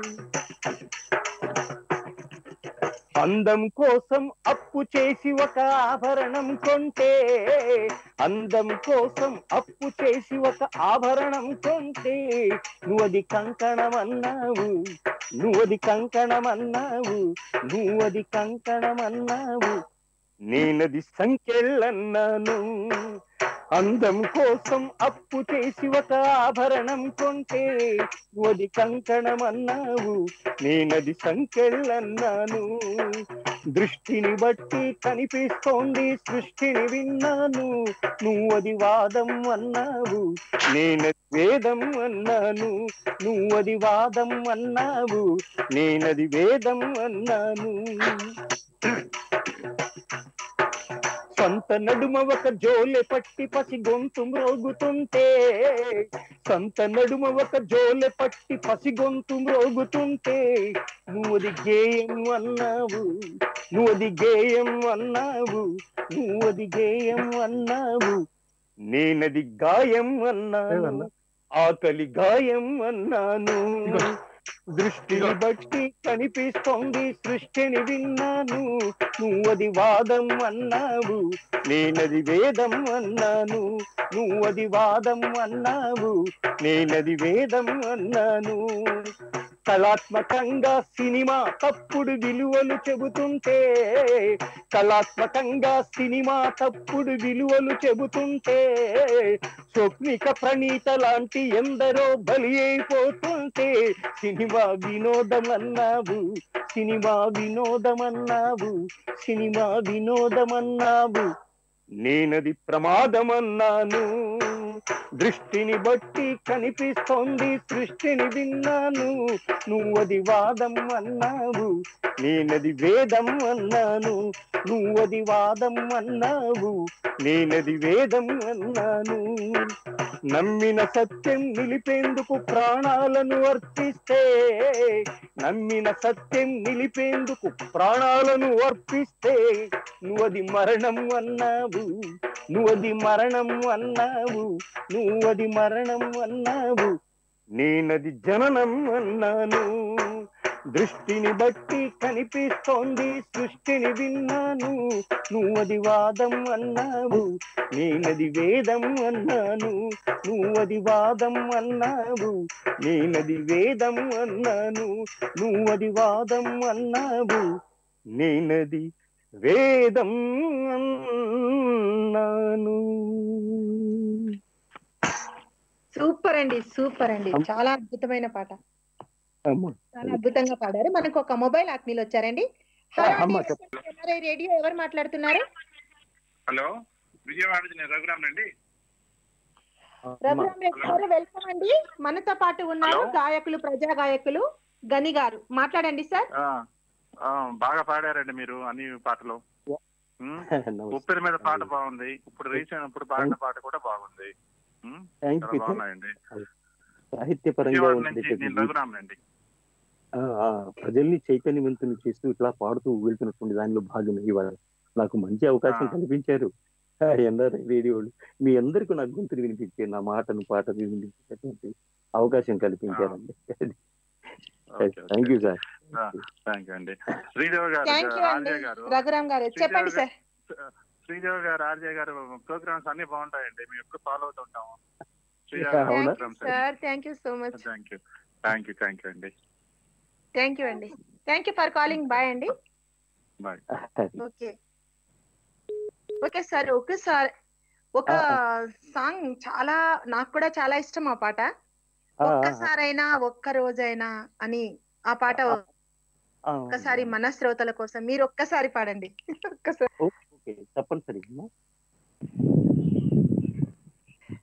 [SPEAKER 2] అందం కోసం అప్పు చేసి ఒక ఆభరణం కొంటే అందం కోసం అప్పు చేసి ఒక ఆభరణం కొంటే నువ్వది కంకణం అన్నావు నువ్వది కంకణం అన్నావు నువ్వది కంకణం అన్నావు నేనది సంఖ్యలన్నాను అందం కోసం అప్పు చేసి ఒక ఆభరణం కొంటే నువ్వది కంకణం అన్నావు నేనది సంఖ్యలన్నాను దృష్టిని బట్టి కనిపిస్తోంది సృష్టిని విన్నాను నువ్వది వాదం అన్నావు నేనది వేదం అన్నాను నువ్వది వాదం అన్నావు నేనది వేదం అన్నాను సొంత నడుమ ఒక జోలె పట్టి పసి గొంతు మ్రోగుతుంటే సొంత నడుమ ఒక జోలె పట్టి పసి గొంతు మ్రోగుతుంటే నువ్వది గేయం అన్నావు నువ్వది గేయం అన్నావు నువ్వది గేయం అన్నావు నేనది గాయం అన్నాను
[SPEAKER 3] ఏమన్నా?
[SPEAKER 2] ఆకలి గాయం అన్నాను దృష్టిని బట్టి కనిపిస్తోంది సృష్టిని విన్నాను నువ్వది వాదం అన్నావు నేనది వేదం అన్నాను నువ్వది వాదం అన్నావు నేనది వేదం అన్నాను కళాత్మకంగా సినిమా తప్పుడు విలువలు చెబుతుంటే కళాత్మకంగా సినిమా తప్పుడు విలువలు చెబుతుంటే స్వప్నిక ప్రణీత లాంటి ఎందరో బలి అయిపోతుంటే సినిమా వినోదమన్నావు సినిమా వినోదమన్నావు సినిమా వినోదమన్నావు నేనది ప్రమాదమన్నాను దృష్టిని బట్టి కనిపిస్తోంది సృష్టిని విన్నాను నువ్వది వాదం అన్నావు నేనది వేదం అన్నాను నువ్వది వాదం అన్నావు నేనది వేదం అన్నాను నమ్మిన సత్యం నిలిపేందుకు ప్రాణాలను అర్పిస్తే నమ్మిన సత్యం నిలిపేందుకు ప్రాణాలను అర్పిస్తే నువ్వది మరణం అన్నావు నువ్వది మరణం అన్నావు నువ్వది మరణం అన్నావు నేనది జననం అన్నాను దృష్టిని బట్టి కనిపిస్తోంది సృష్టిని విన్నాను నువ్వది వాదం అన్నావు నేనది వేదం అన్నాను నువ్వది వాదం అన్నావు నేనది వేదం అన్నాను నువ్వది వాదం అన్నావు నేనది వేదం అన్నాను
[SPEAKER 1] సూపర్ అండి సూపర్ అండి
[SPEAKER 2] అమ్మ.
[SPEAKER 1] చాలా అద్భుతమైన పాట
[SPEAKER 2] అమ్మా
[SPEAKER 1] చాలా అద్భుతంగా పాడారు మనకు ఒక మొబైల్ ఆత్మీయులు వచ్చారండి హలో
[SPEAKER 2] అమ్మ,
[SPEAKER 1] అండి, రేడియో ఎవరు మాట్లాడుతున్నారు
[SPEAKER 4] హలో విజయవాడ నేను రఘురామ్ అండి
[SPEAKER 2] అమ్మా
[SPEAKER 1] రఘురామ్ రెడ్డి గారు వెల్కమ్ అండి మనతో పాటు ఉన్నారు
[SPEAKER 4] హలో.
[SPEAKER 1] గాయకులు ప్రజా గాయకులు గని గారు మాట్లాడండి సార్
[SPEAKER 4] ఆ, ఆ, బాగా పాడారండి మీరు అన్ని పాటలు ఉమ్,
[SPEAKER 2] నమస్తే
[SPEAKER 4] ఉప్పిరి మీద పాట బాగుంది ఇప్పుడు రీసెంట్ ఇప్పుడు పాడిన పాట కూడా బాగుంది ఉమ్,
[SPEAKER 2] థ్యాంక్
[SPEAKER 4] చాలా
[SPEAKER 2] యూ
[SPEAKER 4] బాగున్నాయండి
[SPEAKER 2] సాహిత్యపరంగా
[SPEAKER 4] విజయవాడ
[SPEAKER 2] ఉంటుంది
[SPEAKER 4] నుంచి నేను రఘురామ్ అండి
[SPEAKER 2] ఆ, ఆ, ప్రజల్ని చైతన్యవంతులు చేస్తూ ఇట్లా పాడుతూ వెళ్తున్నటువంటి దానిలో భాగమే ఇవాళ నాకు మంచి అవకాశం
[SPEAKER 4] ఆ.
[SPEAKER 2] కల్పించారు ఆ, ఎందరో రేడియోలు మీ అందరికీ నా గొంతుని వినిపించే నా మాటను పాటను వినిపించేటువంటి అవకాశం కల్పించారండి thank you sir
[SPEAKER 4] thank you అండి శ్రీదేవి గారు
[SPEAKER 1] థ్యాంక్ యూ అండి
[SPEAKER 4] ఆర్జే గారు
[SPEAKER 1] రఘురామ్ గారు చెప్పండి సార్
[SPEAKER 4] శ్రీదేవి గారు ఆర్జే గారు ప్రోగ్రామ్స్ అన్ని బాగుంటాయండి మేము ఎప్పుడు ఫాలో అవుతుంటాము
[SPEAKER 2] అవునా?
[SPEAKER 1] Sir thank you so much
[SPEAKER 4] thank you thank you thank you అండి
[SPEAKER 1] థ్యాంక్ యూ అండి thank you for calling bye అండి
[SPEAKER 4] బాయ్
[SPEAKER 1] ఓకే ఓకే సార్ ఒకసారి ఒక సాంగ్ చాలా నాకు కూడా చాలా ఇష్టం ఆ పాట ఒక్కసారైనా ఒక్క రోజైనా అని ఆ పాట ఒక్కసారి మన శ్రోతల కోసం మీరు ఒక్కసారి పాడండి ఒక్కసారి
[SPEAKER 2] ఓకే తప్పనిసరి అమ్మా.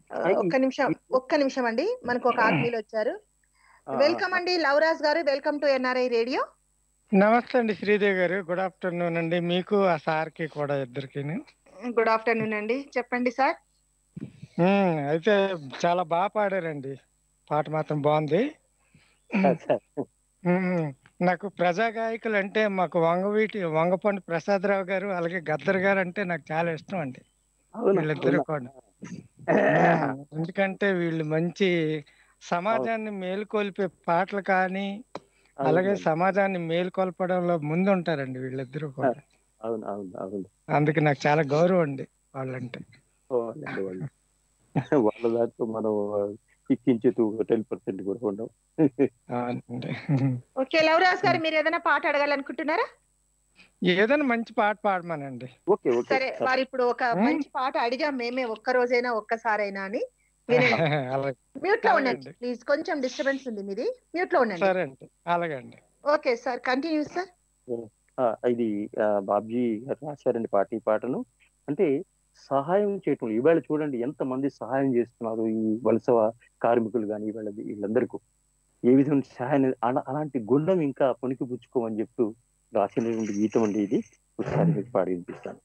[SPEAKER 1] ఆ, ఒక్క నిమిషం ఒక్క నిమిషం అండి మనకు ఒక ఆత్మీయులు వచ్చారు
[SPEAKER 2] ఆ,
[SPEAKER 1] వెల్కమ్ అండి లవరాజ్ గారు వెల్కమ్ టు ఎన్ఆర్ఐ రేడియో
[SPEAKER 5] నమస్తే అండి శ్రీదేవి గారు గుడ్ ఆఫ్టర్నూన్ అండి మీకు ఆ సార్కి కూడా ఇద్దరికి
[SPEAKER 1] గుడ్ ఆఫ్టర్నూన్ అండి చెప్పండి సార్
[SPEAKER 5] అయితే చాలా బాగా పాడారండి పాట మాత్రం బాగుంది
[SPEAKER 2] సార్,
[SPEAKER 5] ఉమ్, నాకు ప్రజా గాయకులు అంటే మాకు వంగవీటి వంగపండు ప్రసాదరావు గారు అలాగే గద్దర్ గారు అంటే నాకు చాలా ఇష్టం అండి
[SPEAKER 2] అవునా?
[SPEAKER 5] వీళ్ళిద్దరు
[SPEAKER 2] అవునా?
[SPEAKER 5] కూడా ఉమ్, ఎందుకంటే వీళ్ళు మంచి సమాజాన్ని మేలుకొల్పే పాటలు కానీ అలాగే
[SPEAKER 2] అవును,
[SPEAKER 5] సమాజాన్ని మేలుకొల్పడంలో ముందు ఉంటారండి వీళ్ళిద్దరూ కూడా
[SPEAKER 2] అవును అవును అవును
[SPEAKER 5] అందుకే నాకు చాలా గౌరవం అండి వాళ్ళంటే
[SPEAKER 2] వాళ్ళండి వాళ్ళు వాళ్ళ దాంట్లో మనం కించిత్ టెన్ పర్సెంట్ కూడా ఉండవు
[SPEAKER 5] అవునండి
[SPEAKER 1] ఓకే లవరాజ్ గారు మీరు ఏదైనా పాట అడగాలనుకుంటున్నారా
[SPEAKER 5] ఏదైనా మంచి పాట పాడమనండి
[SPEAKER 2] ఓకే ఓకే
[SPEAKER 1] సరే వారు ఇప్పుడు ఒక
[SPEAKER 5] Hmm.
[SPEAKER 1] మంచి పాట అడిగాం మేమే ఒక్క రోజైనా ఒక్కసారైనా అని వినండి
[SPEAKER 5] అలాగే
[SPEAKER 1] మ్యూట్ లో ఉండండి
[SPEAKER 5] అలాగండి.
[SPEAKER 1] ప్లీజ్ కొంచెం డిస్టర్బెన్స్ ఉంది మీది మ్యూట్ లో ఉండండి
[SPEAKER 5] సరే అండి అలాగే అండి
[SPEAKER 1] ఓకే సార్ కంటిన్యూ సార్
[SPEAKER 2] ఆ, ఇది ఆ, బాబ్జీ గారు రాశారండి పాట ఈ పాటను అంటే సహాయం చేయటం ఇవాళ చూడండి ఎంత మంది సహాయం చేస్తున్నారు ఈ వలస కార్మికులు కానీ వీళ్ళ వీళ్ళందరికీ ఏ విధంగా సహాయం అలా అలాంటి గుండం ఇంకా పొనికి పుచ్చుకోమని చెప్తూ రాసినటువంటి గీతం అండి ఇది ఒకసారి మీకు పాడి వినిపిస్తాను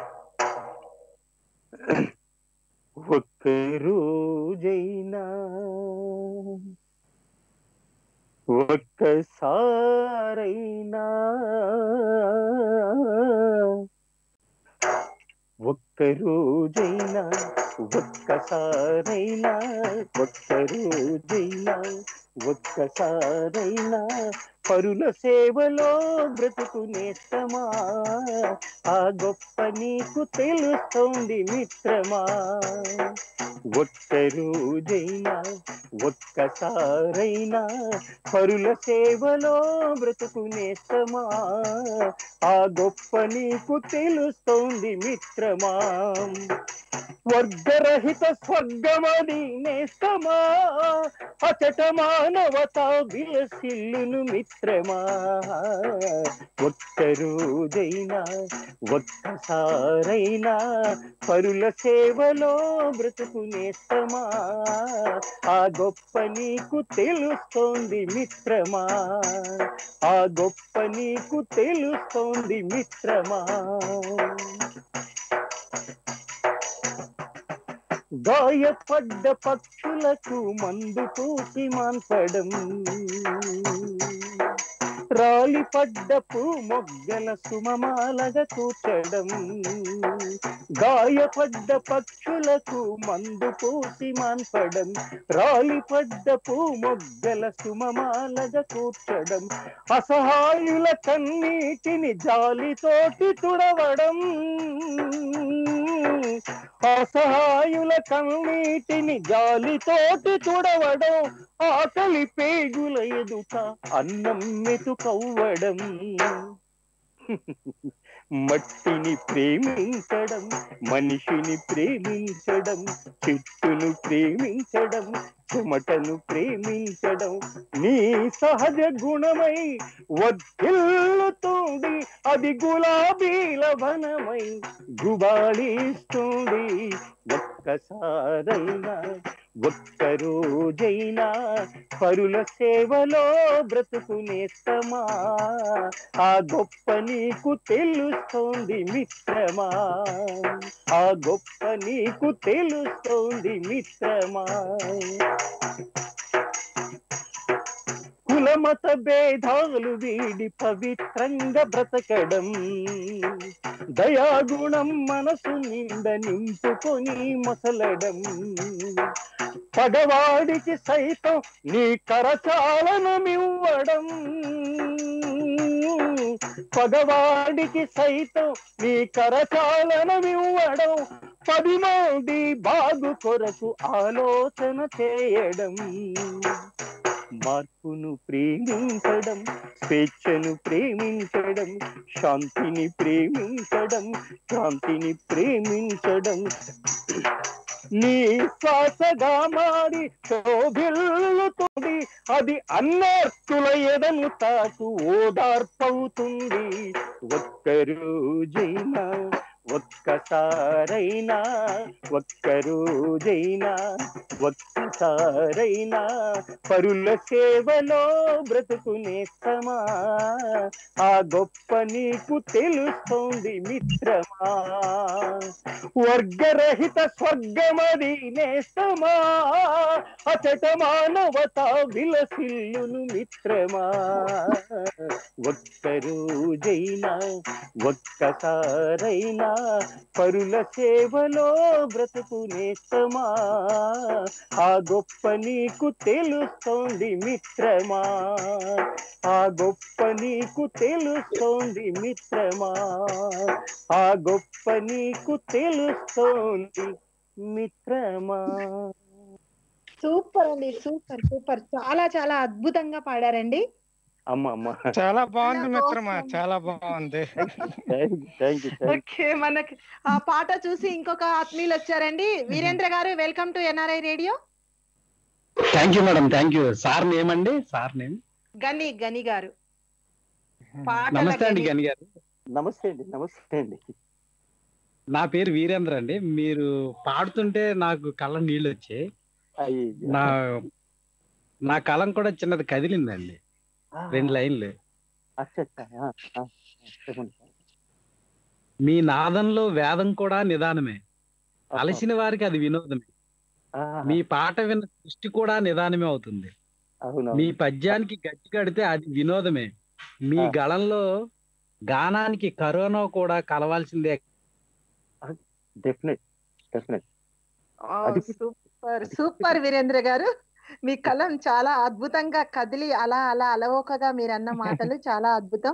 [SPEAKER 2] ఒక్క రోజైనా ఒక్కసారైనా ఒక్క రోజైనా ఒక్కసారైనా ఒక్క రోజైనా ఒక్కసారైనా పరుల సేవలో బ్రతుకు నేస్తమా ఆ గొప్ప నీకు తెలుస్తోంది మిత్రమా ఒక్క రోజైనా ఒక్కసారైనా పరుల సేవలో బ్రతుకు నేస్తమా ఆ గొప్ప నీకు తెలుస్తోంది మిత్రమా వర్గరహిత స్వర్గమది నేస్తమా అచట మానవత విలసిల్లును మిత్రమా ఒక్క రోజైనా ఒక్కసారైనా పరుల సేవలో బ్రతుకు నేస్తమా ఆ గొప్ప నీకు తెలుస్తోంది మిత్రమా ఆ గొప్ప నీకు తెలుస్తోంది మిత్రమా గాయపడ్డ పక్షులకు మందు పూసి మాన్పడం రాలిపడ్డ పూ మొగ్గల సుమమాలగా కూర్చడం గాయపడ్డ పక్షులకు మందు పూసి మాన్పడం రాలిపడ్డ పూ మొగ్గల సుమమాలగా కూర్చడం అసహాయుల కన్నీటిని జాలితోటి తుడవడం అసహాయుల కన్నీటిని జాలితోటి తుడవడం ఆకలి పేగుల ఎదుట అన్నం మెతుకవ్వడం మట్టిని ప్రేమించడం మనిషిని ప్రేమించడం చెట్టును ప్రేమించడం చెమటను ప్రేమించడం నీ సహజ గుణమై వర్ధిల్లుతుంది అది గులాబీల వనమై గుబాళిస్తుంది ఒక్కసారైనా ఒక్క రోజైనా పరుల సేవలో బ్రతుకు నేస్తమా ఆ గొప్ప నీకు తెలుస్తోంది మిత్రమా ఆ గొప్ప నీకు తెలుస్తోంది మిత్రమా కులమత భేదాలు వీడి పవిత్రంగా బ్రతకడం దయాగుణం మనసు నిండ నింపుకొని మసలడం పగవాడికి సైతం నీ కరచాలనమివ్వడం పగవాడికి సైతం నీ కరచాలనమివ్వడం పది మంది బాగు కొరకు ఆలోచన చేయడం మార్పును ప్రేమించడం స్వేచ్ఛను ప్రేమించడం శాంతిని ప్రేమించడం శాంతిని ప్రేమించడం నీ శ్వాసగా మారి శోభిల్లుతుంది అది అన్నర్తుల ఎడను తాకు ఓదార్పవుతుంది ఒక్క రోజైనా ఒక్కసారైనా ఒక్క రోజైనా ఒక్కసారైనా పరుల సేవలో బ్రతుకునేస్తమా ఆ గొప్ప నీకు తెలుస్తోంది మిత్రమా వర్గరహిత స్వర్గమది నేస్తమా అచట మానవత విలసిల్లును మిత్రమా ఒక్క రోజైనా ఒక్కసారైనా పరుల సేవలో బ్రతుకునేస్తమా ఆ గొప్ప నీకు తెలుస్తోంది మిత్రమా ఆ గొప్ప నీకు తెలుస్తోంది మిత్రమా ఆ గొప్ప నీకు తెలుస్తోంది మిత్రమా
[SPEAKER 1] సూపర్ అండి సూపర్ సూపర్ చాలా చాలా అద్భుతంగా పాడారండి
[SPEAKER 2] అమ్మ అమ్మ
[SPEAKER 5] చాలా బాగుంది
[SPEAKER 1] చాలా
[SPEAKER 5] మిత్రమా
[SPEAKER 1] బాగుంది.
[SPEAKER 5] చాలా బాగుంది
[SPEAKER 2] థ్యాంక్ యూ థ్యాంక్
[SPEAKER 1] ఓకే మనకి ఆ పాట చూసి ఇంకొక ఆత్మీయులు వచ్చారండి వీరేంద్ర గారు welcome to NRI radio
[SPEAKER 6] thank you madam thank you sir name అండి సార్ నేమ్
[SPEAKER 1] గని గని గారు పాటల
[SPEAKER 6] నమస్తే అండి
[SPEAKER 1] గని.
[SPEAKER 6] గని గారు
[SPEAKER 2] నమస్తే అండి నమస్తే అండి
[SPEAKER 6] నా పేరు వీరేంద్ర అండి మీరు పాడుతుంటే నాకు కళ్ళ నీళ్ళు వచ్చాయి
[SPEAKER 2] అయ్యో.
[SPEAKER 6] నా నా కలం కూడా చిన్నది కదిలిందండి
[SPEAKER 2] ఆ,
[SPEAKER 6] రెండు లైన్లు
[SPEAKER 2] అచ్చా అచ్చా ఆ, ఆ, చెప్పండి
[SPEAKER 6] మీ నాదంలో వేదం కూడా నిదానమే
[SPEAKER 2] ఆ,
[SPEAKER 6] అలసిన వారికి అది వినోదమే
[SPEAKER 2] ఆ,
[SPEAKER 6] మీ పాట విన్న సృష్టి కూడా నిదానమే అవుతుంది
[SPEAKER 2] అవును
[SPEAKER 6] మీ పద్యానికి గట్టి కడితే అది వినోదమే మీ
[SPEAKER 2] ఆ.
[SPEAKER 6] గళంలో గానానికి కరోనా కూడా కలవాల్సిందే
[SPEAKER 2] డెఫినెట్ డెఫినెట్
[SPEAKER 1] ఓ,
[SPEAKER 2] అది-
[SPEAKER 1] సూపర్ సూపర్ వీరేంద్ర గారు మీ కలం చాలా అద్భుతంగా కదిలి అలా అలా అలవోకగా మీరు అన్న మాటలు చాలా అద్భుతం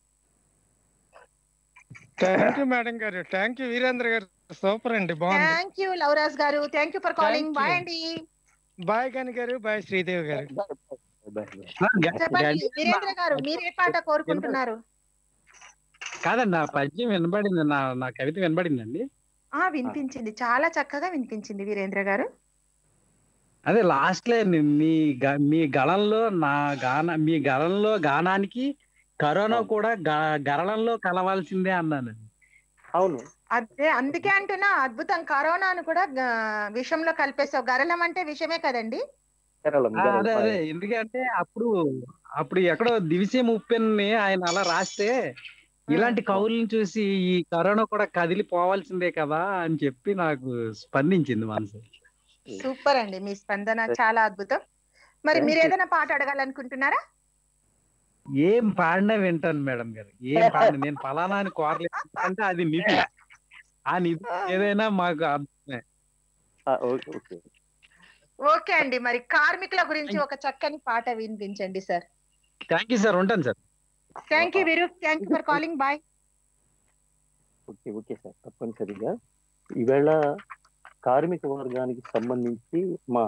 [SPEAKER 5] థ్యాంక్ యూ మేడం గారు థ్యాంక్ యూ వీరేంద్ర గారు సూపర్ అండి బాగుంది
[SPEAKER 1] థ్యాంక్ యూ లవరాజ్ గారు thank you for calling
[SPEAKER 5] Thank
[SPEAKER 1] bye
[SPEAKER 5] you.
[SPEAKER 1] అండి
[SPEAKER 5] బాయ్ గని గారు బాయ్ శ్రీదేవి గారు
[SPEAKER 2] బాయ్ బాయ్
[SPEAKER 6] ఆ, గ-
[SPEAKER 1] చెప్పండి
[SPEAKER 6] గ-
[SPEAKER 1] వీరేంద్ర గారు మీరు ఏ పాట కోరుకుంటున్నారు
[SPEAKER 6] కాదండి నా పద్యం వినబడింది నా నా కవిత వినబడిందండి
[SPEAKER 1] ఆ వినిపించింది చాలా చక్కగా వినిపించింది వీరేంద్ర గారు
[SPEAKER 6] అదే లాస్ట్ లో ని- మీ గ- మీ గళంలో నా గాన మీ గళంలో గానానికి కరోనా
[SPEAKER 2] అవును.
[SPEAKER 6] కూడా గ- గరళంలో కలవాల్సిందే అన్నాను
[SPEAKER 2] అవును
[SPEAKER 1] అదే అందుకే అంటున్నా అద్భుతం కరోనాను కూడా ఆ, విషంలో కలిపేసావు గరళం అంటే విషమే కదండి
[SPEAKER 2] కేరళం
[SPEAKER 6] ఆ,
[SPEAKER 2] కేరళం.
[SPEAKER 6] అదే అదే ఎందుకంటే అప్పుడు అప్పుడు ఎక్కడో దివిసే ముప్పెన్ని ఆయన అలా రాస్తే ఇలాంటి కవులను చూసి ఈ కరోనా కూడా కదిలిపోవాల్సిందే కదా అని చెప్పి నాకు స్పందించింది మనసు
[SPEAKER 1] సూపర్ అండి మీ స్పందన చాలా అద్భుతం మరి
[SPEAKER 2] Thank
[SPEAKER 1] మీరు
[SPEAKER 2] you.
[SPEAKER 1] ఏదైనా పాట అడగాలనుకుంటున్నారా
[SPEAKER 6] ఏం పాడినా వింటాను మేడం గారు ఏం పాడినా నేను ఫలానా అని కోరలేదు అంటే అది నిధి ఆ నిధి ఏదైనా మాకు అర్థమే
[SPEAKER 2] ఆ, ఓకే ఓకే
[SPEAKER 1] ఓకే అండి మరి కార్మికుల గురించి ఒక చక్కని పాట వినిపించండి సార్
[SPEAKER 6] థ్యాంక్ యూ సార్ ఉంటాను sir
[SPEAKER 1] thank you Veeru thank you for calling bye
[SPEAKER 2] okay okay sir తప్పనిసరిగా ఈవేళ కార్మిక వర్గానికి సంబంధించి మా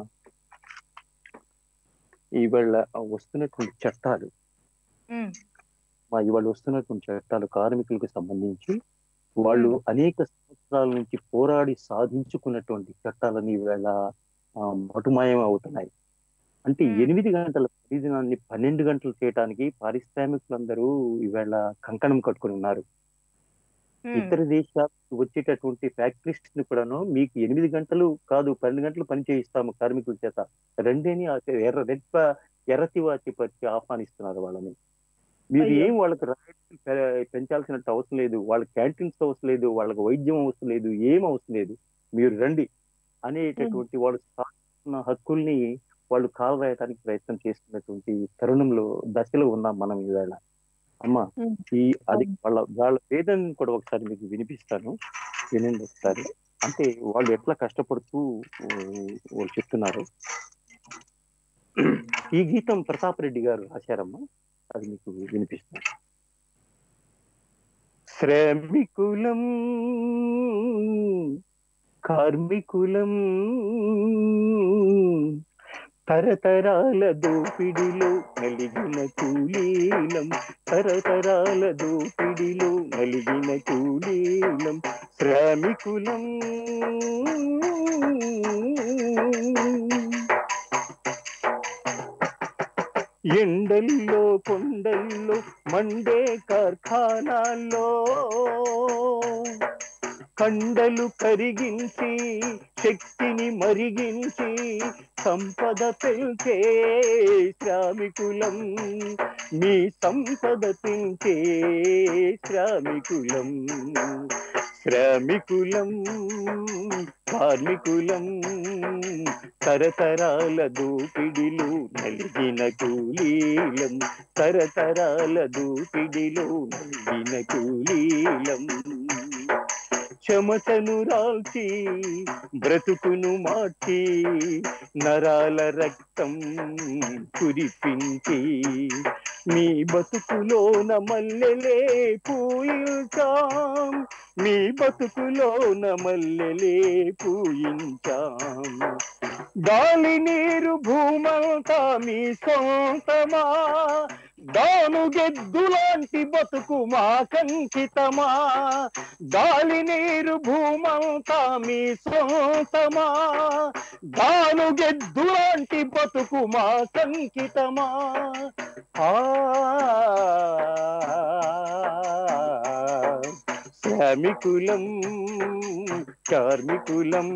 [SPEAKER 2] ఈవేళ వస్తున్నటువంటి చట్టాలు మా ఇవాళ వస్తున్నటువంటి చట్టాలు కార్మికులకు సంబంధించి వాళ్ళు అనేక సంవత్సరాల నుంచి పోరాడి సాధించుకున్నటువంటి చట్టాలని ఈవేళ ఆ, మటుమాయం అవుతున్నాయి అంటే
[SPEAKER 1] Hmm.
[SPEAKER 2] ఎనిమిది గంటల ప్రతిదినాన్ని పన్నెండు గంటలు చేయడానికి పారిశ్రామికులందరూ ఈవేళ కంకణం కట్టుకుని ఉన్నారు ఇతర దేశాలకు వచ్చేటటువంటి ఫ్యాక్టరీస్ ని కూడాను మీకు ఎనిమిది గంటలు కాదు పన్నెండు గంటలు పని చేయిస్తాము కార్మికుల చేత రెండేని ఆ ఎర్ర రెడ్ ఎర్రతివాచి పరిచి ఆహ్వానిస్తున్నారు వాళ్ళని మీరు
[SPEAKER 1] అయ్యో.
[SPEAKER 2] ఏం వాళ్ళకి రాయితీలు పె- పెంచాల్సినట్టు అవసరం లేదు వాళ్ళ క్యాంటీన్స్ అవసరం లేదు వాళ్ళకి వైద్యం అవసరం లేదు ఏం అవసరం లేదు మీరు రండి అనేటటువంటి వాళ్ళు సాధిస్తున్న హక్కుల్ని వాళ్ళు కాలరాయటానికి ప్రయత్నం చేస్తున్నటువంటి తరుణంలో దశలో ఉన్నాం మనం ఈవేళ అమ్మ
[SPEAKER 1] Hmm.
[SPEAKER 2] ఈ అది వాళ్ళ వాళ్ళ వేదన కూడా ఒకసారి మీకు వినిపిస్తాను వినండి ఒకసారి అంటే వాళ్ళు ఎట్లా కష్టపడుతూ ఊ, వాళ్ళు చెప్తున్నారు ఈ గీతం ప్రతాప్ రెడ్డి గారు రాశారమ్మా అది మీకు వినిపిస్తాను శ్రమికులం కార్మికులం తరతరాల దోపిడిలో నలిగిన కూలీలం తరతరాల దోపిడిలో నలిగిన కూలీలం శ్రామికులం ఎండల్లో కొండల్లో మండే కార్ఖానాల్లో కండలు కరిగించి శక్తిని మరిగించి సంపద పెంచే శ్రామికులం మీ సంపద పెంచే శ్రామికులం శ్రామికులం కార్మికులం తరతరాల దోపిడిలో నలిగిన కూలీలం తరతరాల దోపిడిలో నలిగిన కూలీలం చెమటను రాల్చి బ్రతుకును మార్చి నరాల రక్తం కురిపించి మీ బతుకులోన మల్లెలే పూయించాం మీ బతుకులోన మల్లెలే పూయించాం గాలి నీరు భూమంతా మీ సొంతమా దాను గెద్దులాంటి బతుకు మా కంకితమా గాలి నీరు భూమంతా మీ సొంతమా దాను గెద్దులాంటి బతుకు మా కంకితమా ఆ శ్రామికులం కార్మికులం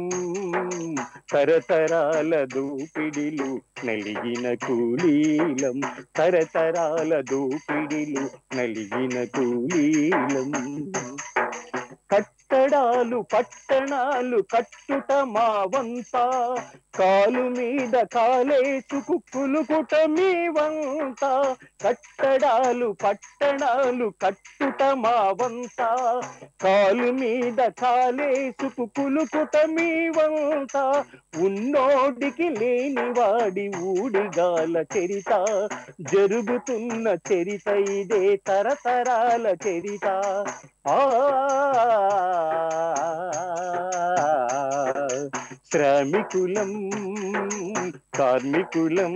[SPEAKER 2] తరతరాల దోపిడిలు నలిగిన కూలీలం తరతరాల దోపిడిలు నలిగిన కూలీలం కట్టడాలు పట్టణాలు కట్టుట మా వంత కాలు మీద కాలేసుకు కులుకుట మీ వంత కట్టడాలు పట్టణాలు కట్టుట మా వంత కాలు మీద కాలేసుకు కులుకుట మీ వంత ఉన్నోడికి లేని వాడి ఊడిగాల చరిత జరుగుతున్న చరిత ఇదే తరతరాల చరిత ఆ శ్రామికులం కార్మికులం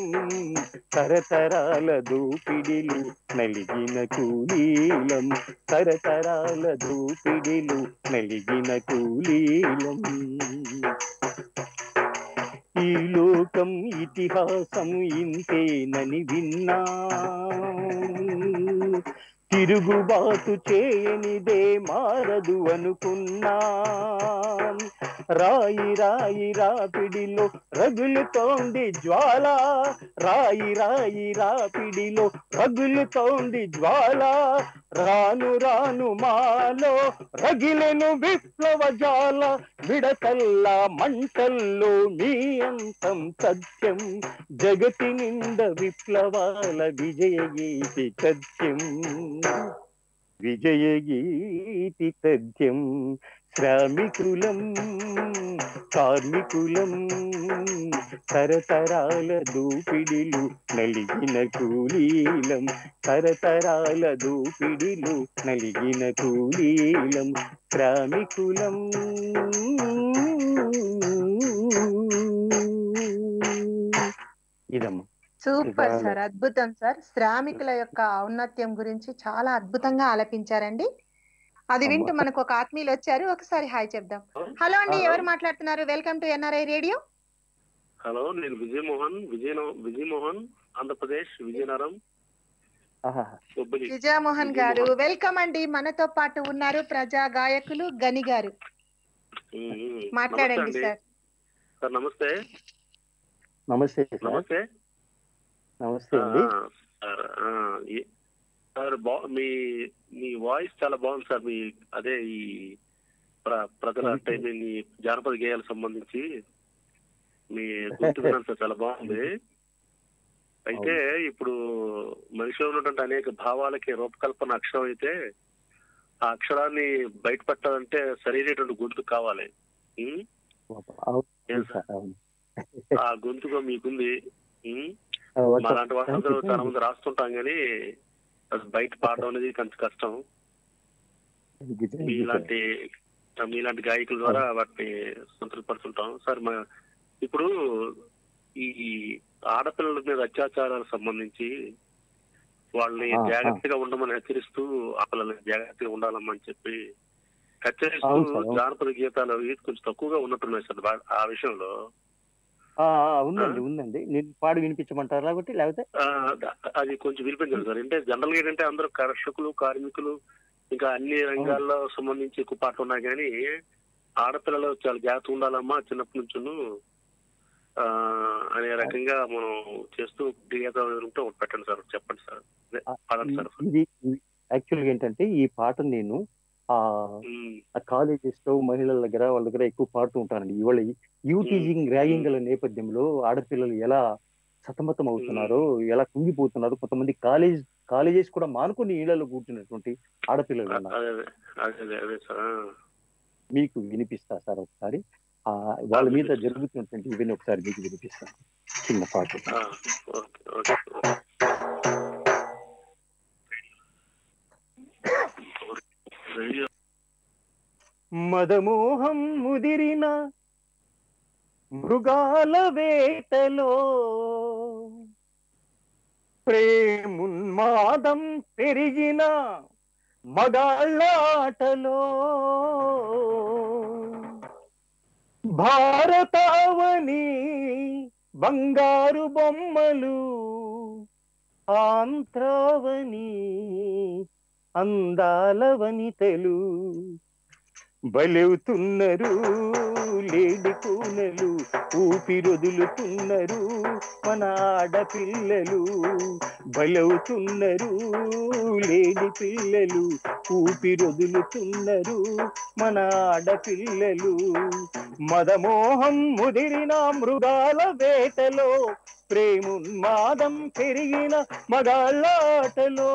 [SPEAKER 2] తరతరాల దోపిడిలు నలిగిన కూలీలం తరతరాల దోపిడిలు నలిగిన కూలీలం ఈ లోకం ఇతిహాసం ఇంతేనని విన్నా తిరుగుబాటు చేయనిదే మారదు అనుకున్నా రాయి రాయి రాపిడిలో రగులుతోంది జ్వాల రాయి రాయి రాపిడిలో రగులుతోంది జ్వాల రాను రాను మాలో రగిలెను విప్లవ జాల విడతల్ల మంటల్లో మీ అంతం సత్యం జగతి నింద విప్లవాల విజయ గీతి సత్యం విజయ గీతి సత్యం శ్రామికులం కార్మికులం తరతరాల దోపిడిలు నలిగిన కూలీలం తరతరాల దోపిడిలు నలిగిన కూలీలం శ్రామికులం ఇదమ్మా
[SPEAKER 1] సూపర్
[SPEAKER 2] ఇవాళ-
[SPEAKER 1] సార్ అద్భుతం సార్ శ్రామికుల యొక్క ఔన్నత్యం గురించి చాలా అద్భుతంగా ఆలపించారండి అది వింటూ
[SPEAKER 2] అమ్మా.
[SPEAKER 1] మనకు ఒక ఆత్మీయులు వచ్చారు ఒకసారి హాయ్ చెప్దాం హలో అండి
[SPEAKER 4] హలో.
[SPEAKER 1] ఎవరు మాట్లాడుతున్నారు welcome to NRI radio
[SPEAKER 4] hello నేను విజయమోహన్ విజయ విజయమోహన్ ఆంధ్రప్రదేశ్ విజయనగరం
[SPEAKER 2] ఆహా.
[SPEAKER 4] బొబ్బిలి
[SPEAKER 1] విజయమోహన్ గారు వెల్కమ్ అండి మనతో పాటు ఉన్నారు ప్రజా గాయకులు గని గారు
[SPEAKER 4] ఉమ్, ఉమ్.
[SPEAKER 1] మాట్లాడండి
[SPEAKER 4] నమస్తే అండి.
[SPEAKER 1] సార్
[SPEAKER 4] సార్ నమస్తే
[SPEAKER 2] నమస్తే సార్
[SPEAKER 4] నమస్తే
[SPEAKER 2] నమస్తే అండి
[SPEAKER 4] ఆ, సార్ ఆ, ఈ- సార్ బా మీ మీ వాయిస్ చాలా బాగుంది సార్ మీ అదే ఈ ప్ర- ప్రజల
[SPEAKER 2] Thank you.
[SPEAKER 4] అంటే మీ జానపద గేయాలకు సంబంధించి మీ గుర్తు విన్నాను సార్ చాలా బాగుంది అయితే ఇప్పుడు మనిషిలో ఉన్నటువంటి అనేక భావాలకి రూపకల్పన అక్షరం అయితే ఆ అక్షరాన్ని బయటపెట్టాలంటే సరైనటువంటి గొంతు కావాలి ఉం?
[SPEAKER 2] అవును
[SPEAKER 4] ఏం సార్?
[SPEAKER 2] సార్, అవును.
[SPEAKER 4] ఆ గొంతుగా మీకుంది ఉం?
[SPEAKER 2] ఆ, ఓకే.
[SPEAKER 4] మా లాంటి వాళ్ళందరూ
[SPEAKER 2] Thank you,
[SPEAKER 4] చాలా మంది రాస్తుంటాం కానీ అది బయట పాడడం అనేది కొంచెం కష్టం
[SPEAKER 2] thank you, thank you, sir.
[SPEAKER 4] మీలాంటి మీలాంటి గాయకుల ద్వారా వాటిని సంతృప్తిపడుతుంటాం సార్ మా ఇప్పుడు ఈ ఆడపిల్లల మీద అత్యాచారాలకు సంబంధించి వాళ్ళని
[SPEAKER 2] ఆ, ఆ.
[SPEAKER 4] జాగ్రత్తగా ఉండమని హెచ్చరిస్తూ ఆ పిల్లల్ని జాగ్రత్తగా ఉండాలమ్మని చెప్పి హెచ్చరిస్తూ
[SPEAKER 2] అవును సార్, అవును.
[SPEAKER 4] జానపద గీతాలు అవి కొంచెం తక్కువగా ఉన్నట్టున్నాయి సార్ వా- ఆ విషయంలో
[SPEAKER 2] ఆ, ఆ, ఉందండి ఉందండి నేను పాడి వినిపించమంటారా కాబట్టి లేకపోతే
[SPEAKER 4] ఆ, ద- అది కొంచెం వినిపించండి సార్ అంటే జనరల్ గా ఏంటంటే అందరూ కర్షకులు కార్మికులు ఇంకా అన్ని రంగాల్లో సంబంధించి ఎక్కువ పాటలు ఉన్నాయి కానీ ఆడపిల్లలు చాలా జాగ్రత్త ఉండాలమ్మా చిన్నప్పటి నుంచును ఆ, అనే రకంగా మనం చేస్తూ గీత ఉంటే ఒకటి పెట్టండి సార్ చెప్పండి సార్ అదే, పాడండి సార్
[SPEAKER 2] ఇది యాక్చువల్గా ఏంటంటే ఈ పాట నేను ఆ
[SPEAKER 4] ఉమ్,
[SPEAKER 2] కాలేజెస్ లో మహిళల దగ్గర వాళ్ళ దగ్గర ఎక్కువ పాడుతూ ఉంటానండి ఇవాళ యూటీజింగ్ ర్యాగింగ్ గల నేపథ్యంలో ఆడపిల్లలు ఎలా సతమతం అవుతున్నారో ఎలా కుంగిపోతున్నారో కొంతమంది కాలేజ్ కాలేజెస్ కూడా మానుకొని ఇళ్లలో కూర్చున్నటువంటి ఆడపిల్లలు ఉన్నారు
[SPEAKER 4] అదే అదే అదే అదే అదే సార్ ఆ.
[SPEAKER 2] మీకు వినిపిస్తా సార్ ఒకసారి ఆ వాళ్ళ మీద జరుగుతున్నటువంటి ఇవన్నీ ఒకసారి మీకు వినిపిస్తాను చిన్న పాట
[SPEAKER 4] ఆ, ఓకే ఓకే ఓకే. రేడియో
[SPEAKER 2] మదమోహం ముదిరిన మృగాల వేటలో ప్రేమున్మాదం పెరిగిన మగాళ్ళాటలో భారతావని బంగారు బొమ్మలు ఆంధ్రావని అందాల వనితలు బలవుతున్నారు లేడి కూనలు ఊపిరొదులుతున్నారు మన ఆడపిల్లలు బలవుతున్నారు లేడి పిల్లలు ఊపిరొదులుతున్నారు మన ఆడపిల్లలు మదమోహం ముదిరిన మృగాల వేటలో ప్రేమున్మాదం పెరిగిన మగాళ్ళాటలో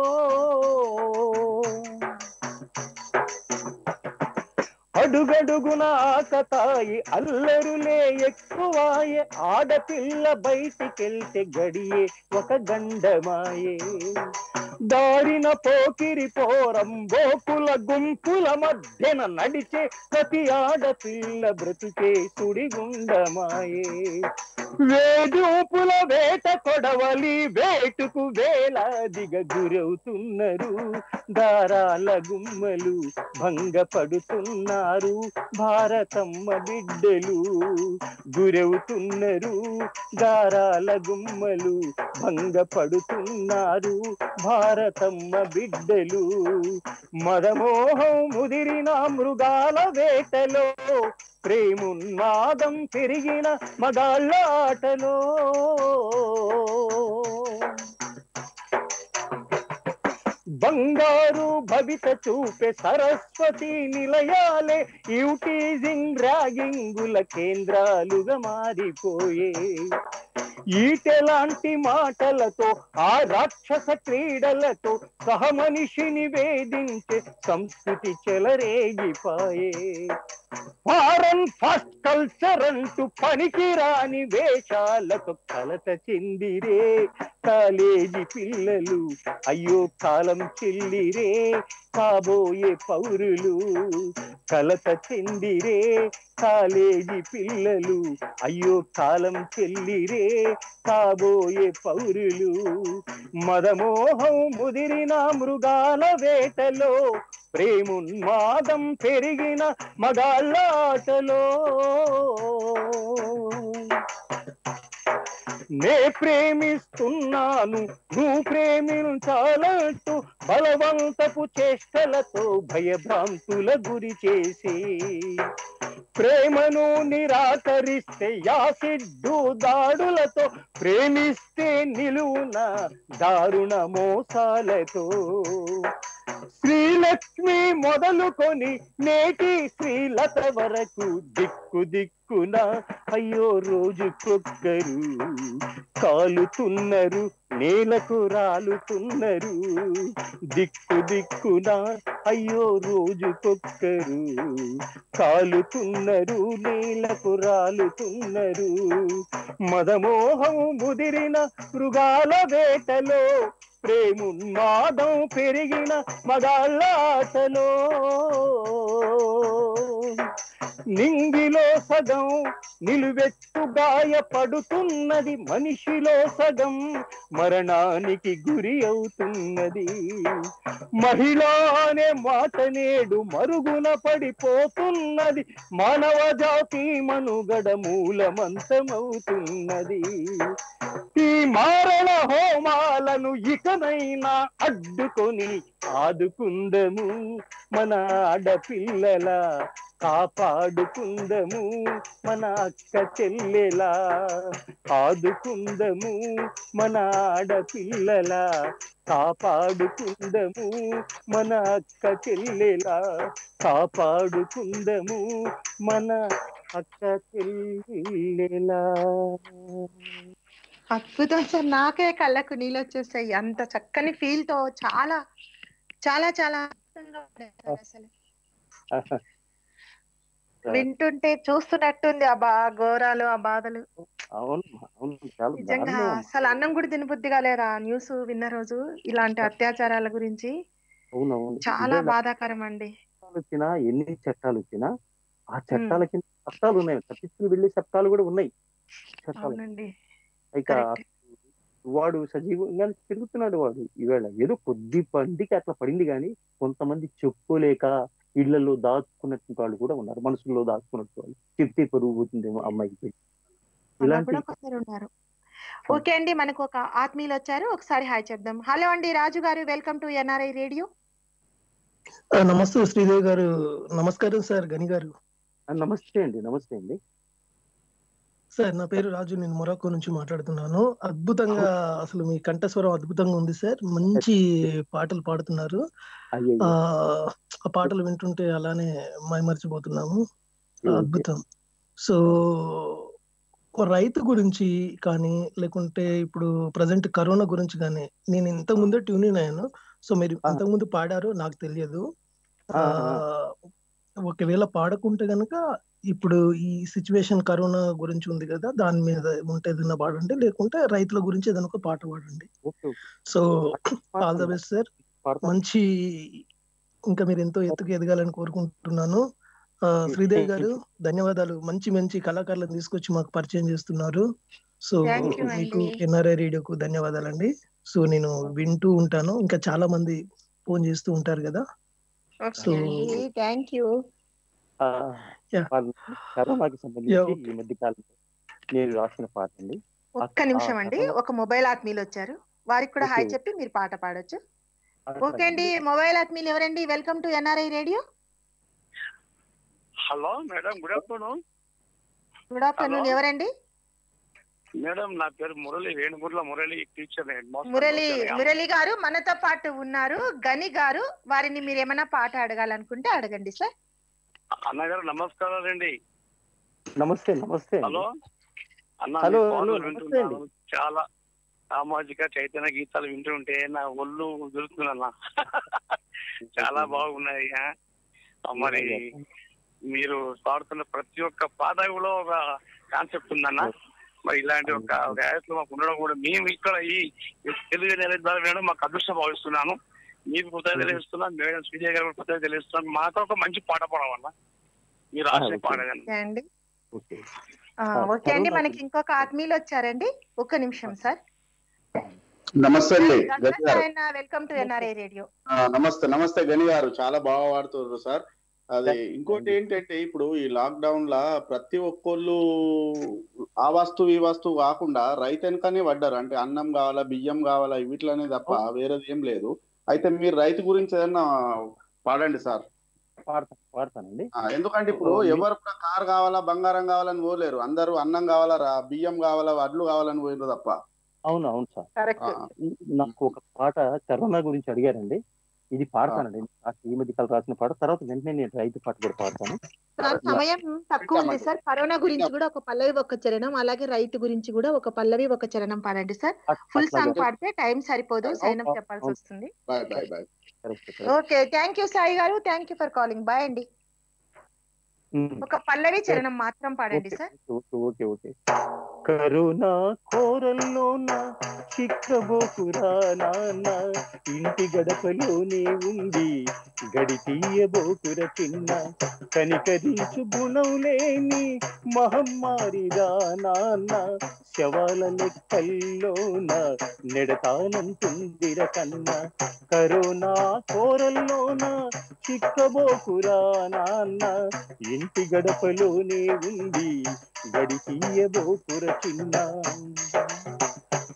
[SPEAKER 2] అడుగడుగున ఆకతాయి అల్లరులే ఎక్కువాయే ఆడపిల్ల బయటికెళ్తే గడియే ఒక గండమాయే దారిన పోకిరి పోరం బోకుల గుంపుల మధ్యన నడిచే ప్రతి ఆడపిల్ల బ్రతుకే సుడిగుండమాయే వేదూపుల వేట కొడవలి వేటుకు వేలాదిగ గురవుతున్నారు దారాల గుమ్మలు భంగపడుతున్నారు భారతమ్మ బిడ్డలు గురవుతున్నారు దారాల గుమ్మలు భంగపడుతున్నారు భారతమ్మ బిడ్డలు మదమోహం ముదిరిన మృగాల వేటలో ప్రేమున్మాదం పెరిగిన మగాళ్ళాటలో బంగారు భవిత చూపే సరస్వతి నిలయాలే యూటీజింగ్ ర్యాగింగుల కేంద్రాలుగా మారిపోయే ఈటెలాంటి మాటలతో ఆ రాక్షస క్రీడలతో సహమనిషిని వేధించే సంస్కృతి చెలరేగిపాయే ఫారెన్ ఫాస్ట్ కల్చర్ అంటూ పనికిరాని వేషాలతో కలత చెందిరే కాలేజీ పిల్లలు అయ్యో కాలం చెల్లిరే కాబోయే పౌరులు కలత చెందిరే కాలేజీ పిల్లలు అయ్యో కాలం చెల్లిరే కాబోయే పౌరులు మదమోహం ముదిరిన మృగాల వేటలో ప్రేమున్మాదం పెరిగిన మగాళ్ళాటలో నే ప్రేమిస్తున్నాను నువ్వు ప్రేమించాలంటూ బలవంతపు చేష్టలతో భయభ్రాంతుల గురి చేసి ప్రేమను నిరాకరిస్తే యాసిడ్డు దాడులతో ప్రేమిస్తే నిలువున దారుణ మోసాలతో శ్రీలక్ష్మి మొదలుకొని నేటి శ్రీలత వరకు దిక్కు దిక్కున అయ్యో రోజుకొక్కరు కాలుతున్నారు నేలకు రాలుతున్నారు దిక్కు దిక్కున అయ్యో రోజుకొక్కరు కాలుతున్నారు నేలకు రాలుతున్నారు మదమోహం ముదిరిన మృగాల వేటలో ప్రేమున్మాదం పెరిగిన మగాళ్ళాటలో నింగిలో సగం నిలువెత్తు గాయపడుతున్నది మనిషిలో సగం మరణానికి గురి అవుతున్నది మహిళ అనే మాట నేడు మరుగున పడిపోతున్నది మానవ జాతి మనుగడ మూలమంతమవుతున్నది ఈ మారణ హోమాలను ఇకనైనా అడ్డుకొని ఆదుకుందము మన ఆడపిల్లల కాపాడుకుందము మన అక్క చెల్లెలా ఆదుకుందము మన ఆడపిల్లల కాపాడుకుందము మన అక్క చెల్లెలా కాపాడుకుందము మన అక్క చెల్లెలా
[SPEAKER 1] అద్భుతం సార్ నాకే కళ్ళకు నీళ్ళు వచ్చేసాయి అంత చక్కని ఫీల్ తో చాలా చాలా చాలా అద్భుతంగా ఉన్నాయి సార్ అసలు వింటుంటే చూస్తున్నట్టుంది ఆ బా ఘోరాలు ఆ బాధలు
[SPEAKER 2] అవును అవును చాలా
[SPEAKER 1] నిజంగా
[SPEAKER 2] దారుణం అమ్మా.
[SPEAKER 1] అసలు అన్నం కూడా తినబుద్ధి కాలేరా న్యూస్ విన్న రోజు ఇలాంటి అత్యాచారాల గురించి
[SPEAKER 2] అవును అవును
[SPEAKER 1] చాలా
[SPEAKER 2] ఇదే
[SPEAKER 1] బాధాకరం అండి
[SPEAKER 2] చట్టాలు వచ్చినా ఎన్ని చట్టాలు వచ్చినా ఆ చట్టాల కింద చట్టాలు ఉన్నాయి తప్పించుకుని వెళ్ళే చట్టాలు కూడా ఉన్నాయి చట్టాలు
[SPEAKER 1] అవునండి
[SPEAKER 2] ఇక
[SPEAKER 1] కరెక్ట్
[SPEAKER 2] వాడు సజీవంగా తిరుగుతున్నాడు వాడు ఈవేళ ఏదో కొద్ది మందికి అట్లా పడింది కానీ కొంతమంది చెప్పుకోలేక ఇళ్లలో దాచుకున్నటువంటి వాళ్ళు కూడా ఉన్నారు మనసులో దాచుకున్నట్టు వాళ్ళు చెప్తే పరుగు పోతుందేమో అమ్మాయికి
[SPEAKER 1] అలా
[SPEAKER 2] ఇలాంటి
[SPEAKER 1] కూడా కొందరు ఉన్నారు ఓకే అండి మనకు ఒక ఆత్మీయులు వచ్చారు ఒకసారి హాయ్ చెప్దాం హలో అండి రాజు గారు వెల్కమ్ టు ఎన్ఆర్ఐ రేడియో
[SPEAKER 7] ఆ, నమస్తే శ్రీదేవి గారు నమస్కారం సార్ గని గారు
[SPEAKER 2] ఆ, నమస్తే అండి నమస్తే అండి
[SPEAKER 7] సార్ నా పేరు రాజు నేను మొరాకో నుంచి మాట్లాడుతున్నాను అద్భుతంగా అసలు మీ కంఠస్వరం అద్భుతంగా ఉంది సార్ మంచి పాటలు పాడుతున్నారు ఆ
[SPEAKER 2] అయ్యో
[SPEAKER 7] ఆ పాటలు వింటుంటే అలానే మైమర్చిపోతున్నాము అద్భుతం సో ఒక రైతు గురించి కానీ లేకుంటే ఇప్పుడు ప్రజెంట్ కరోనా గురించి కానీ నేను ఇంతకు ముందే ట్యూన్ ఇన్ అయ్యాను సో మీరు
[SPEAKER 2] ఆ.
[SPEAKER 7] ఇంతకు ముందు పాడారో నాకు తెలియదు
[SPEAKER 2] ఆ,
[SPEAKER 7] ఆ, ఒకవేళ పాడకుంటే గనక ఇప్పుడు ఈ సిచ్యువేషన్ కరోనా గురించి ఉంది కదా దాని మీద ఉంటే ఏదైనా పాడండి లేకుంటే రైతుల గురించి ఏదైనా ఒక పాట పాడండి
[SPEAKER 2] okay
[SPEAKER 7] so all the best sir
[SPEAKER 2] పాడతాను.
[SPEAKER 7] మంచి ఇంకా మీరు ఎంతో ఎత్తుకు ఎదగాలని కోరుకుంటున్నాను ఆ, శ్రీదేవి గారు ధన్యవాదాలు మంచి మంచి కళాకారులను తీసుకొచ్చి మాకు పరిచయం చేస్తున్నారు సో
[SPEAKER 1] Thank you
[SPEAKER 7] మీకు
[SPEAKER 1] అండి.
[SPEAKER 7] ఎన్ఆర్ఐ రేడియోకు ధన్యవాదాలండి సో నేను వింటూ ఉంటాను ఇంకా చాలా మంది ఫోన్ చేస్తూ ఉంటారు కదా
[SPEAKER 1] ఓకే
[SPEAKER 7] So-
[SPEAKER 1] అండి థ్యాంక్ యూ
[SPEAKER 2] ఆ,
[SPEAKER 7] Yeah.
[SPEAKER 2] వాళ్ళు కరోనాకి సంబంధించి
[SPEAKER 7] Yeah, okay.
[SPEAKER 2] ఈ మధ్య కాలంలో నేను రాసిన పాట అండి
[SPEAKER 1] ఒక్క నిమిషం అండి ఒక మొబైల్ ఆత్మీయులు వచ్చారు వారికి కూడా హాయ్
[SPEAKER 2] Okay.
[SPEAKER 1] చెప్పి మీరు పాట పాడొచ్చు ఓకే అండి మొబైల్ ఆత్మీయులు ఎవరండి welcome to NRI radio
[SPEAKER 4] hello madam good afternoon
[SPEAKER 1] good afternoon
[SPEAKER 4] Hello.
[SPEAKER 1] ఎవరండి
[SPEAKER 4] మేడం నా పేరు Murali Venugurla Murali teacher head master
[SPEAKER 1] Murali
[SPEAKER 4] నమస్తే.
[SPEAKER 1] మురళి గారు మనతో పాటు ఉన్నారు గని గారు వారిని మీరు ఏమైనా పాట అడగాలనుకుంటే అడగండి సార్
[SPEAKER 4] అన్నగారు నమస్కారం అండి
[SPEAKER 2] నమస్తే నమస్తే అండి.
[SPEAKER 4] హలో అన్న
[SPEAKER 2] హలో,
[SPEAKER 4] మీ పాటలు
[SPEAKER 2] హలో, నమస్తే
[SPEAKER 4] వింటున్నాను చాలా సామాజిక చైతన్య గీతాలు వింటుంటే నా ఒళ్ళు దొరుకుతుందన్న చాలా బాగున్నాయి ఆ? మరి మీరు పాడుతున్న ప్రతి ఒక్క పాట కూడా ఒక కాన్సెప్ట్ ఉందన్న మరి ఇలాంటి ఒక గాయకులు మాకు ఉండడం కూడా మేము ఇక్కడ ఈ తెలుగు నెల ద్వారా మేడం మాకు అదృష్టం భావిస్తున్నాను మీకు కృతజ్ఞత తెలియజేస్తున్నాను మేడం శ్రీజయ్ గారు కూడా కృతజ్ఞత తెలియజేస్తున్నాను మాతో ఒక మంచి పాట పాడమన్న మీరు ఆశ
[SPEAKER 2] ఓకే.
[SPEAKER 4] పాడగలను
[SPEAKER 1] ఓకే అండి
[SPEAKER 2] ఓకే
[SPEAKER 1] ఆ,
[SPEAKER 2] ఆ,
[SPEAKER 1] ఓకే అండి
[SPEAKER 2] కరోనా
[SPEAKER 1] మనకి ఇంకొక ఆత్మీయులు వచ్చారండి ఒక్క నిమిషం సార్
[SPEAKER 8] నమస్తే అండి గని గారు
[SPEAKER 1] వెల్కమ్ టు ఎన్ఆర్ఐ రేడియో
[SPEAKER 8] ఆ, నమస్తే నమస్తే గని గారు చాలా బాగా వాడుతున్నారు సార్ అది ఇంకోటి ఏంటంటే ఇప్పుడు ఈ లాక్డౌన్ లా ప్రతి ఒక్కళ్ళు ఆ వస్తువు ఈ వస్తువు కాకుండా రైతు వెనకనే పడ్డారు అంటే అన్నం కావాలా బియ్యం కావాలా వీటిలోనే తప్ప వేరేది ఏం లేదు అయితే మీరు రైతు గురించి ఏదన్నా పాడండి సార్
[SPEAKER 2] పాడతాను పాడతానండి
[SPEAKER 8] ఆ, ఎందుకంటే ఇప్పుడు ఎవరు కూడా కార్ కావాలా బంగారం కావాలని పోలేరు అందరూ అన్నం కావాలా రా బియ్యం కావాలా వడ్లు కావాలని పోయినారు తప్ప
[SPEAKER 2] అవును అవును సార్
[SPEAKER 1] కరెక్ట్
[SPEAKER 8] ఆ,
[SPEAKER 2] నాకు ఒక పాట కరోనా గురించి అడిగారండి ఇది పాడతానండి ఆ ఈ మధ్య కాలం రాసిన పాట తర్వాత వెంటనే నేను రైతు పాట కూడా పాడతాను
[SPEAKER 1] సార్ సమయం తక్కువ ఉంది సార్ కరోనా గురించి కూడా ఒక పల్లవి ఒక చరణం అలాగే రైతు గురించి కూడా ఒక పల్లవి ఒక చరణం పాడండి సార్ ఫుల్ సాంగ్
[SPEAKER 2] అట్లాగే.
[SPEAKER 1] పాడితే టైం సరిపోదు
[SPEAKER 2] అవును,
[SPEAKER 1] సైన్ అప్
[SPEAKER 2] అవును,
[SPEAKER 1] చెప్పాల్సి
[SPEAKER 2] అవును.
[SPEAKER 1] వస్తుంది
[SPEAKER 8] bye bye bye
[SPEAKER 2] correct, correct.
[SPEAKER 1] Okay thank you Sai గారు thank you for calling bye అండి
[SPEAKER 2] ఉమ్.
[SPEAKER 1] ఒక పల్లవి చరణం మాత్రం పాడండి
[SPEAKER 2] okay,
[SPEAKER 1] sir
[SPEAKER 2] okay okay okay corona కోరల్లోన చిక్కబోకురా నాన్న ఇంటి గడపలోనే ఉంది గడి తీయబోకుర చిన్న కనికరించు గుణం లేని మహమ్మారిరా నాన్న శవాల లెక్కల్లోన నెడతానంటుందిర కన్న కరోనా కోరల్లోన చిక్కబోకురా నాన్న ఇంటి గడపలోనే ఉంది గడి తీయబోకుర చిన్న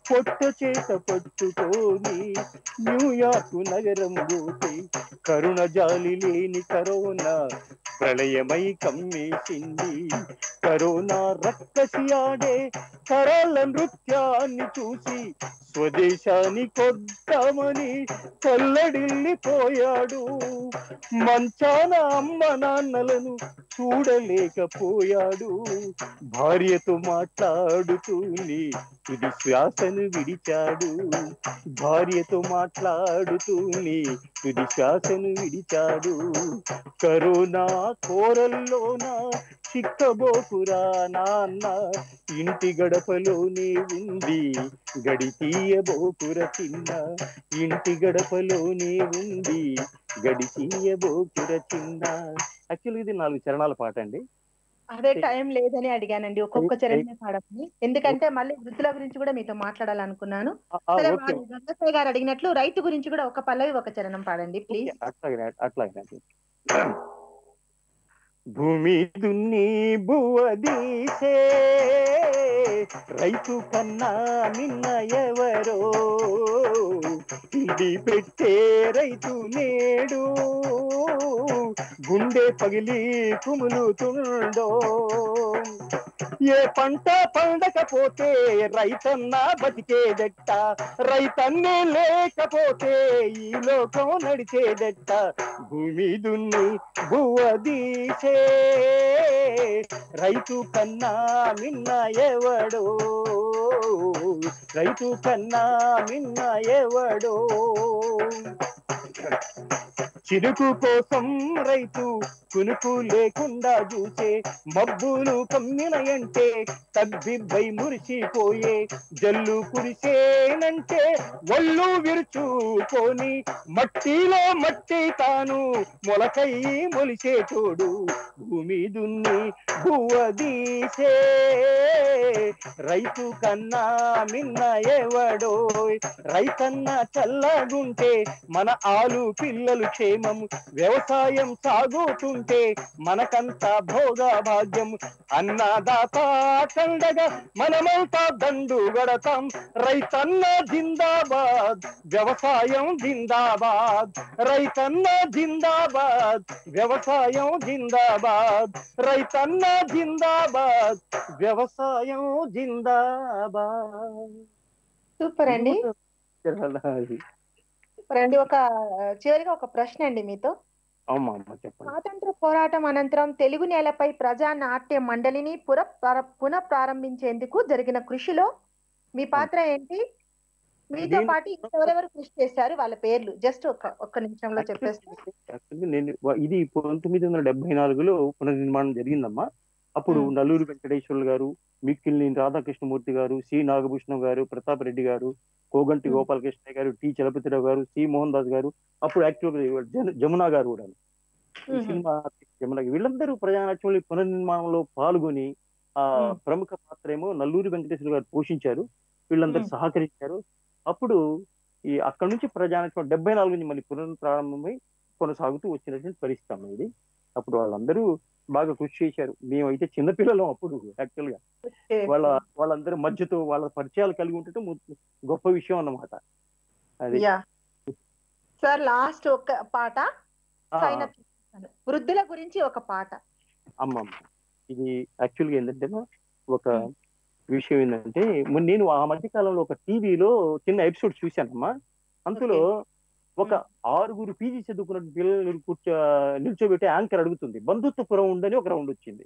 [SPEAKER 2] పొట్ట చేత పట్టుకొని న్యూయార్క్ నగరం పోతే కరుణ జాలి లేని కరోనా ప్రళయమై కమ్మేసింది కరోనా రక్కసి ఆడే కరాల నృత్యాన్ని చూసి స్వదేశాన్ని కొద్దామని చల్లడిల్లిపోయాడు మంచాన అమ్మ నాన్నలను చూడలేకపోయాడు భార్యతో మాట్లాడుతూనే తుది శ్వాసను విడిచాడు భార్యతో మాట్లాడుతూనే తుది శ్వాసను విడిచాడు కరోనా కోరల్లోన చిక్కబోకురా నాన్న ఇంటి గడపలోనే ఉంది గడి తీయబోకుర చిన్న ఇంటి గడపలోనే ఉంది గడి తీయబోకుర చిన్న యాక్చువల్గా ఇది నాలుగు చరణాల పాట అండి
[SPEAKER 1] అదే టైం లేదని అడిగానండి ఒక్కొక్క చరణమే పాడమని ఎందుకంటే మళ్ళీ వృద్ధుల గురించి కూడా మీతో మాట్లాడాలనుకున్నాను
[SPEAKER 2] ఆ, ఆ,
[SPEAKER 1] సరే
[SPEAKER 2] ఓకే
[SPEAKER 1] వారు గంగసాయి గారు అడిగినట్లు రైతు గురించి కూడా ఒక పల్లవి ఒక చరణం పాడండి ప్లీజ్
[SPEAKER 2] అట్లాగే అట్లాగే భూమి దున్ని బువ్వ దీసే రైతు కన్నా నిన్న ఎవరో తిండి పెట్టే రైతు నేడు గుండె పగిలి కుములుతుండో ఏ పంట పండకపోతే రైతన్న బతికేదెట్ట రైతన్నే లేకపోతే ఈ లోకం నడిచేదెట్ట భూమి దున్ని బువ్వ దీసే రైతు కన్నా మిన్న ఎవడో రైతు కన్నా మిన్న ఎవడో చిరుకు కోసం రైతు కునుకు లేకుండా చూసే మబ్బులు కమ్మినయంటే తగ్గిబ్బై మురిసిపోయే జల్లు కురిసేనంటే ఒళ్ళు విరుచుకొని మట్టిలో మట్టి తాను మొలకై మొలిసేటోడు భూమి దున్ని భువ దీసే రైతు కన్నా మిన్న ఎవడో రైతన్న చల్లగుంటే మన ఆలు పిల్లలు క్షేమం వ్యవసాయం సాగుతుంటే మనకంతా భోగ భాగ్యం అన్నదాత కండగా మనమంతా దండు గడతాం రైతన్న జిందాబాద్ వ్యవసాయం జిందాబాద్ రైతన్న జిందాబాద్ వ్యవసాయం జిందాబాద్ రైతన్న జిందాబాద్ వ్యవసాయం జిందాబాద్
[SPEAKER 1] సూపర్ అండి సూపర్ అండి ఒక చివరిగా ఒక ప్రశ్న అండి మీతో
[SPEAKER 2] అమ్మా అమ్మ చెప్పండి
[SPEAKER 1] స్వాతంత్ర పోరాటం అనంతరం తెలుగు నేలపై ప్రజా నాట్య మండలిని పుర పునః ప్రారంభించేందుకు జరిగిన కృషిలో మీ పాత్ర ఏంటి మీతో
[SPEAKER 2] దీని-
[SPEAKER 1] పాటు ఇంకెవరెవరు కృషి చేశారు వాళ్ళ పేర్లు జస్ట్ ఒక ఒక్క నిమిషంలో చెప్పేస్తుంది
[SPEAKER 2] యాక్చువల్లీ నేను వ- ఇది పంతొమ్మిది వందల డెబ్బై నాలుగులో పునర్నిర్మాణం జరిగిందమ్మా అప్పుడు
[SPEAKER 1] మ్మ్.
[SPEAKER 2] నల్లూరు వెంకటేశ్వర్లు గారు మిక్కిలిని రాధాకృష్ణమూర్తి గారు సి నాగభూషణం గారు ప్రతాప్ రెడ్డి గారు కోగంటి
[SPEAKER 1] మ్మ్.
[SPEAKER 2] గోపాలకృష్ణ గారు టి చలపతిరావు గారు సి మోహన్ దాస్ గారు అప్పుడు యాక్చువల్ జమునా గారు కూడా ఈ
[SPEAKER 1] మ్మ్.
[SPEAKER 2] సినిమా జమున వీళ్ళందరూ ప్రజానాట్యంలో పునర్నిర్మాణంలో పాల్గొని ఆ
[SPEAKER 1] మ్మ్.
[SPEAKER 2] ప్రముఖ పాత్ర ఏమో నల్లూరి వెంకటేశ్వర గారు పోషించారు వీళ్ళందరూ
[SPEAKER 1] మ్మ్.
[SPEAKER 2] సహకరించారు అప్పుడు ఈ అక్కడ నుంచి ప్రజానాట్యం డెబ్బై నాలుగు నుంచి మళ్ళీ పునఃప్రారంభమై కొనసాగుతూ వచ్చినటువంటి పరిస్థితి అమ్మ ఇది అప్పుడు వాళ్ళందరూ బాగా కృషి చేశారు మేమైతే చిన్నపిల్లలం అప్పుడు యాక్చువల్ గా వాళ్ళ వాళ్ళందరూ మధ్యతో వాళ్ళ పరిచయాలు కలిగి ఉండటం ము- గొప్ప విషయం అన్నమాట అది
[SPEAKER 1] యా సార్ లాస్ట్ ఒక పాట
[SPEAKER 2] ఆ,
[SPEAKER 1] సైన్ అప్ చేస్తాను. వృద్ధుల గురించి ఒక పాట
[SPEAKER 2] అమ్మ అమ్మ. ఇది యాక్చువల్గా ఏంటంటే ఒక
[SPEAKER 1] మ్మ్.
[SPEAKER 2] విషయం ఏంటంటే మొన్న నేను ఆ మధ్య కాలంలో ఒక టీవీలో చిన్న ఎపిసోడ్ చూశానమ్మా అందులో ఒక ఆరుగురు పీజీ చదువుకున్న పిల్లలు కూర్చో నిల్చోబెట్టి యాంకర్ అడుగుతుంది బంధుత్వపు రౌండ్ అని ఒక రౌండ్ వచ్చింది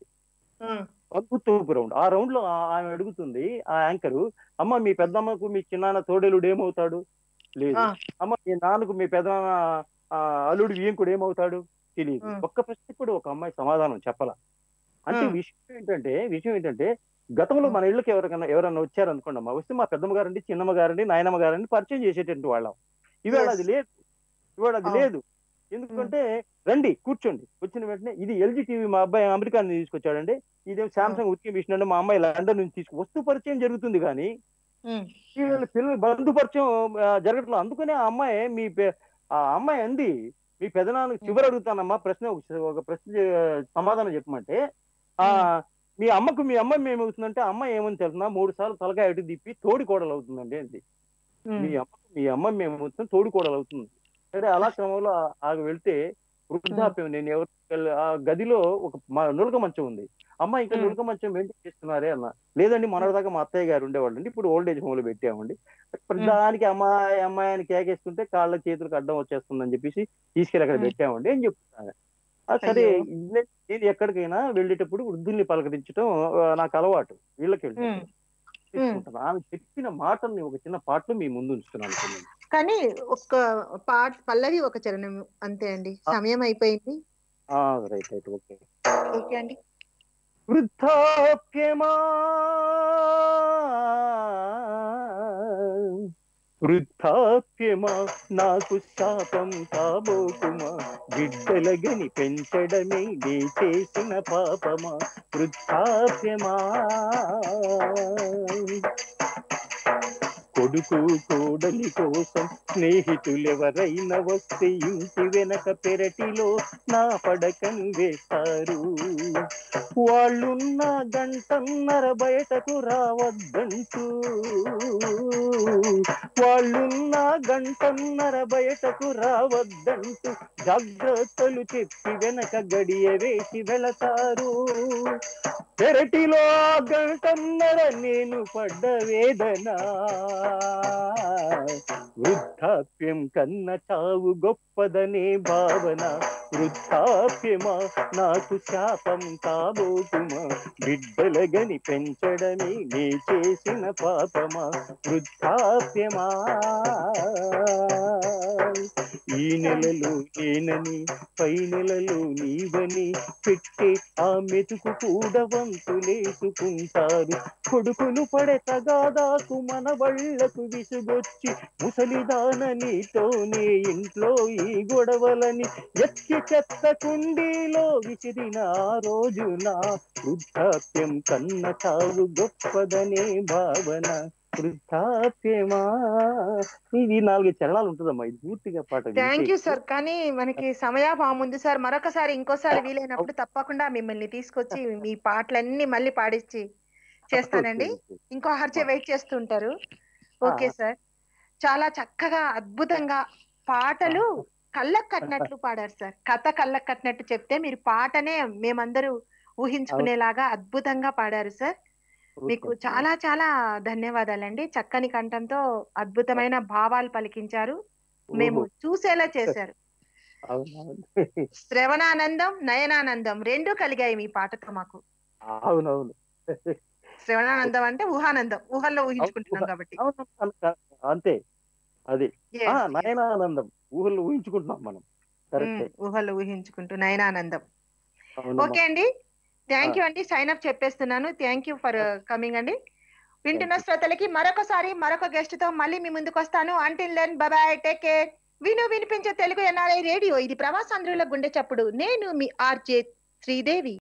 [SPEAKER 2] బంధుత్వపు రౌండ్ ఆ రౌండ్ లో ఆ- ఆమె అడుగుతుంది ఆ యాంకరు అమ్మ మీ పెద్దమ్మకు మీ చిన్నాన్న తోడేలుడు ఏమవుతాడు లేదు
[SPEAKER 1] ఆ.
[SPEAKER 2] అమ్మ మీ నాన్నకు మీ పెద్దనాన్న ఆ, అల్లుడు ఈయంకుడు ఏమవుతాడు తెలియదు
[SPEAKER 1] ఉం.
[SPEAKER 2] ఒక్క ప్రశ్నకు కూడా ఒక అమ్మాయి సమాధానం చెప్పాల అంటే
[SPEAKER 1] ఉం.
[SPEAKER 2] విషయం ఏంటంటే విషయం ఏంటంటే గతంలో మన ఇళ్ళకి ఎవరికైనా ఎవరైనా వచ్చారనుకోండి అమ్మా వస్తే మా పెద్దమ్మ గారండి చిన్నమ్మ గారండి నాయనమ్మ గారండి పరిచయం చేసేటటువంటి వాళ్ళం ఇవాళ
[SPEAKER 1] Yes.
[SPEAKER 2] అది లేదు ఇవాళ అది
[SPEAKER 1] అవును.
[SPEAKER 2] లేదు ఎందుకంటే రండి కూర్చోండి వచ్చిన వెంటనే ఇది ఎల్జీ టీవీ మా అబ్బాయి అమెరికా నుంచి తీసుకొచ్చాడండి ఇదేం సామ్సంగ్ ఉతికి మిషన్ అండి మా అమ్మాయి లండన్ నుంచి తీసుకు వస్తు పరిచయం జరుగుతుంది కానీ
[SPEAKER 1] ఉమ్,
[SPEAKER 2] వీళ్ళ పిల్లల బంధు పరిచయం ఆ, జరగట్లేదు అందుకనే ఆ అమ్మాయి మీ పే- ఆ అమ్మాయి అంది మీ పెదనాన్నకు చివరి అడుగుతానమ్మా ప్రశ్న ఒక- ఒక ప్రశ్న చే- సమాధానం చెప్పమంటే ఆ మీ అమ్మకు మీ అమ్మ ఏమవుతుందంటే అమ్మ ఏమని తెలుసునా మూడు సార్లు తలకాయ అటు తిప్పి తోడి కోడలు అవుతుందండి అంది మీ అమ్మ మీ అమ్మ ఏమవుతుంది తోడి కోడలు అవుతుంది సరే అలా క్రమంలో ఆ- ఆగ వెళ్తే వృద్ధాప్యం నేను ఎవరు ఆ గదిలో ఒక మ- నులక మంచం ఉంది అమ్మ ఇంకా
[SPEAKER 1] మ్.
[SPEAKER 2] నులక మంచం మెయింటైన్ చేస్తున్నారే అన్న లేదండి మొన్నటిదాకా మా అత్తయ్య గారు ఉండేవాళ్ళు అండి ఇప్పుడు ఓల్డ్ ఏజ్ హోమ్ లో పెట్టామండి
[SPEAKER 1] మ్.
[SPEAKER 2] దానికి అమ్మాయి అమ్మాయి అని కేకేస్తుంటే కాళ్ళ చేతులకు అడ్డం వచ్చేస్తుందని చెప్పేసి తీసుకెళ్ళి అక్కడ
[SPEAKER 1] మ్.
[SPEAKER 2] పెట్టామండి అని చెప్తున్నాను ఆ, సరే
[SPEAKER 1] అయ్యో.
[SPEAKER 2] నేను నేను ఎక్కడికైనా వెళ్ళేటప్పుడు వృద్ధుల్ని పలకరించడం ఆ, నాకు అలవాటు వీళ్ళకి వెళ్ళి
[SPEAKER 1] మ్.
[SPEAKER 2] తీసుకుంటాను ఆమె చెప్పిన మాటల్ని ఒక చిన్న పాటలో మీ ముందు ఉంచుతున్నాను కొన్ని.
[SPEAKER 1] కానీ ఒక్క పాట పల్లవి ఒక చరణం అంతే అండి సమయం అయిపోయింది
[SPEAKER 2] ఆ, రైట్ రైట్ ఓకే
[SPEAKER 1] ఓకే అండి
[SPEAKER 2] వృద్ధాప్యమా వృద్ధాప్యమా నాకు శాపం కాబోకుమా బిడ్డలగని పెంచడమే నీ చేసిన పాపమా వృద్ధాప్యమా కొడుకు కోడలి కోసం స్నేహితులెవరైనా వస్తే ఇంటి వెనక పెరటిలో నా పడకను వేస్తారు వాళ్ళున్న గంటన్నర బయటకు రావద్దంటూ వాళ్ళున్న గంటన్నర బయటకు రావద్దంటూ జాగ్రత్తలు చెప్పి వెనక గడియ వేసి వెళతారు పెరటిలో ఆ గంటన్నర నేను పడ్డ వేదన వృద్ధాప్యం కన్న చావు గొప్పదనే భావన వృద్ధాప్యమా నాకు శాపం కాబోతుమా బిడ్డలగని పెంచడమే నీ చేసిన పాపమా వృద్ధాప్యమా ఈ నెలలో నేనని పై నెలలో నీవని పెట్టే ఆ మెతుకు కూడా వంతులేసుకుంటారు కొడుకులు పడే తగాదాకు మన వళ్ళకు విసుగొచ్చి ముసలిదాన నీతోనే ఇంట్లో ఈ గొడవలని ఎత్తి చెత్త కుండీలో విసిరిన ఆ రోజున వృద్ధాప్యం కన్న చావు గొప్పదనే భావన వృద్ధాప్యమా ఇది నాలుగు చరణాలు ఉంటుందమ్మా ఇది పూర్తిగా పాట
[SPEAKER 1] థ్యాంక్ యూ
[SPEAKER 2] వింటే-
[SPEAKER 1] సార్ కానీ మనకి సమయాభావం ఉంది సార్ మరొకసారి ఇంకోసారి వీలైనప్పుడు తప్పకుండా మిమ్మల్ని తీసుకొచ్చి మీ పాటలన్నీ మళ్ళీ పాడించి చేస్తానండి ఇంకో హర్చే వెయిట్ చేస్తుంటారు ఓకే సార్ చాలా చక్కగా అద్భుతంగా పాటలు కళ్ళకు కట్టినట్లు పాడారు సార్ కథ కళ్ళకు కట్టినట్టు చెప్తే మీరు పాటనే మేమందరూ ఊహించుకునేలాగా అద్భుతంగా పాడారు సార్ మీకు చాలా చాలా ధన్యవాదాలండి చక్కని కంఠంతో అద్భుతమైన భావాలు పలికించారు మేము
[SPEAKER 2] ఓహో.
[SPEAKER 1] చూసేలా చేశారు
[SPEAKER 2] అవునవును
[SPEAKER 1] శ్రవణానందం నయనానందం రెండు కలిగాయి మీ పాటతో మాకు
[SPEAKER 2] అవునవును
[SPEAKER 1] శ్రవణానందం అంటే ఊహానందం ఊహల్లో ఊహించుకుంటున్నాం కాబట్టి
[SPEAKER 2] అవును, అవును, అంతే అది
[SPEAKER 1] Yes,
[SPEAKER 2] ఆ
[SPEAKER 1] yes.
[SPEAKER 2] నయనానందం ఊహల్లో ఊహించుకుంటున్నాం మనం కరెక్టే
[SPEAKER 1] ఉమ్, ఊహల్లో ఊహించుకుంటూ నయనానందం
[SPEAKER 2] అవునమ్మా.
[SPEAKER 1] ఓకే అండి థ్యాంక్ యూ అండి సైన్ అప్ చెప్పేస్తున్నాను థ్యాంక్ యూ ఫర్ కమింగ్ అండి వింటున్న శ్రోతలకి మరొకసారి మరొక గెస్ట్ తో మళ్ళీ మీ ముందుకు వస్తాను until then bye take care విను వినిపించే తెలుగు ఎన్ఆర్ఐ రేడియో ఇది ప్రవాసాంధ్రుల గుండె చప్పుడు నేను మీ ఆర్జే శ్రీదేవి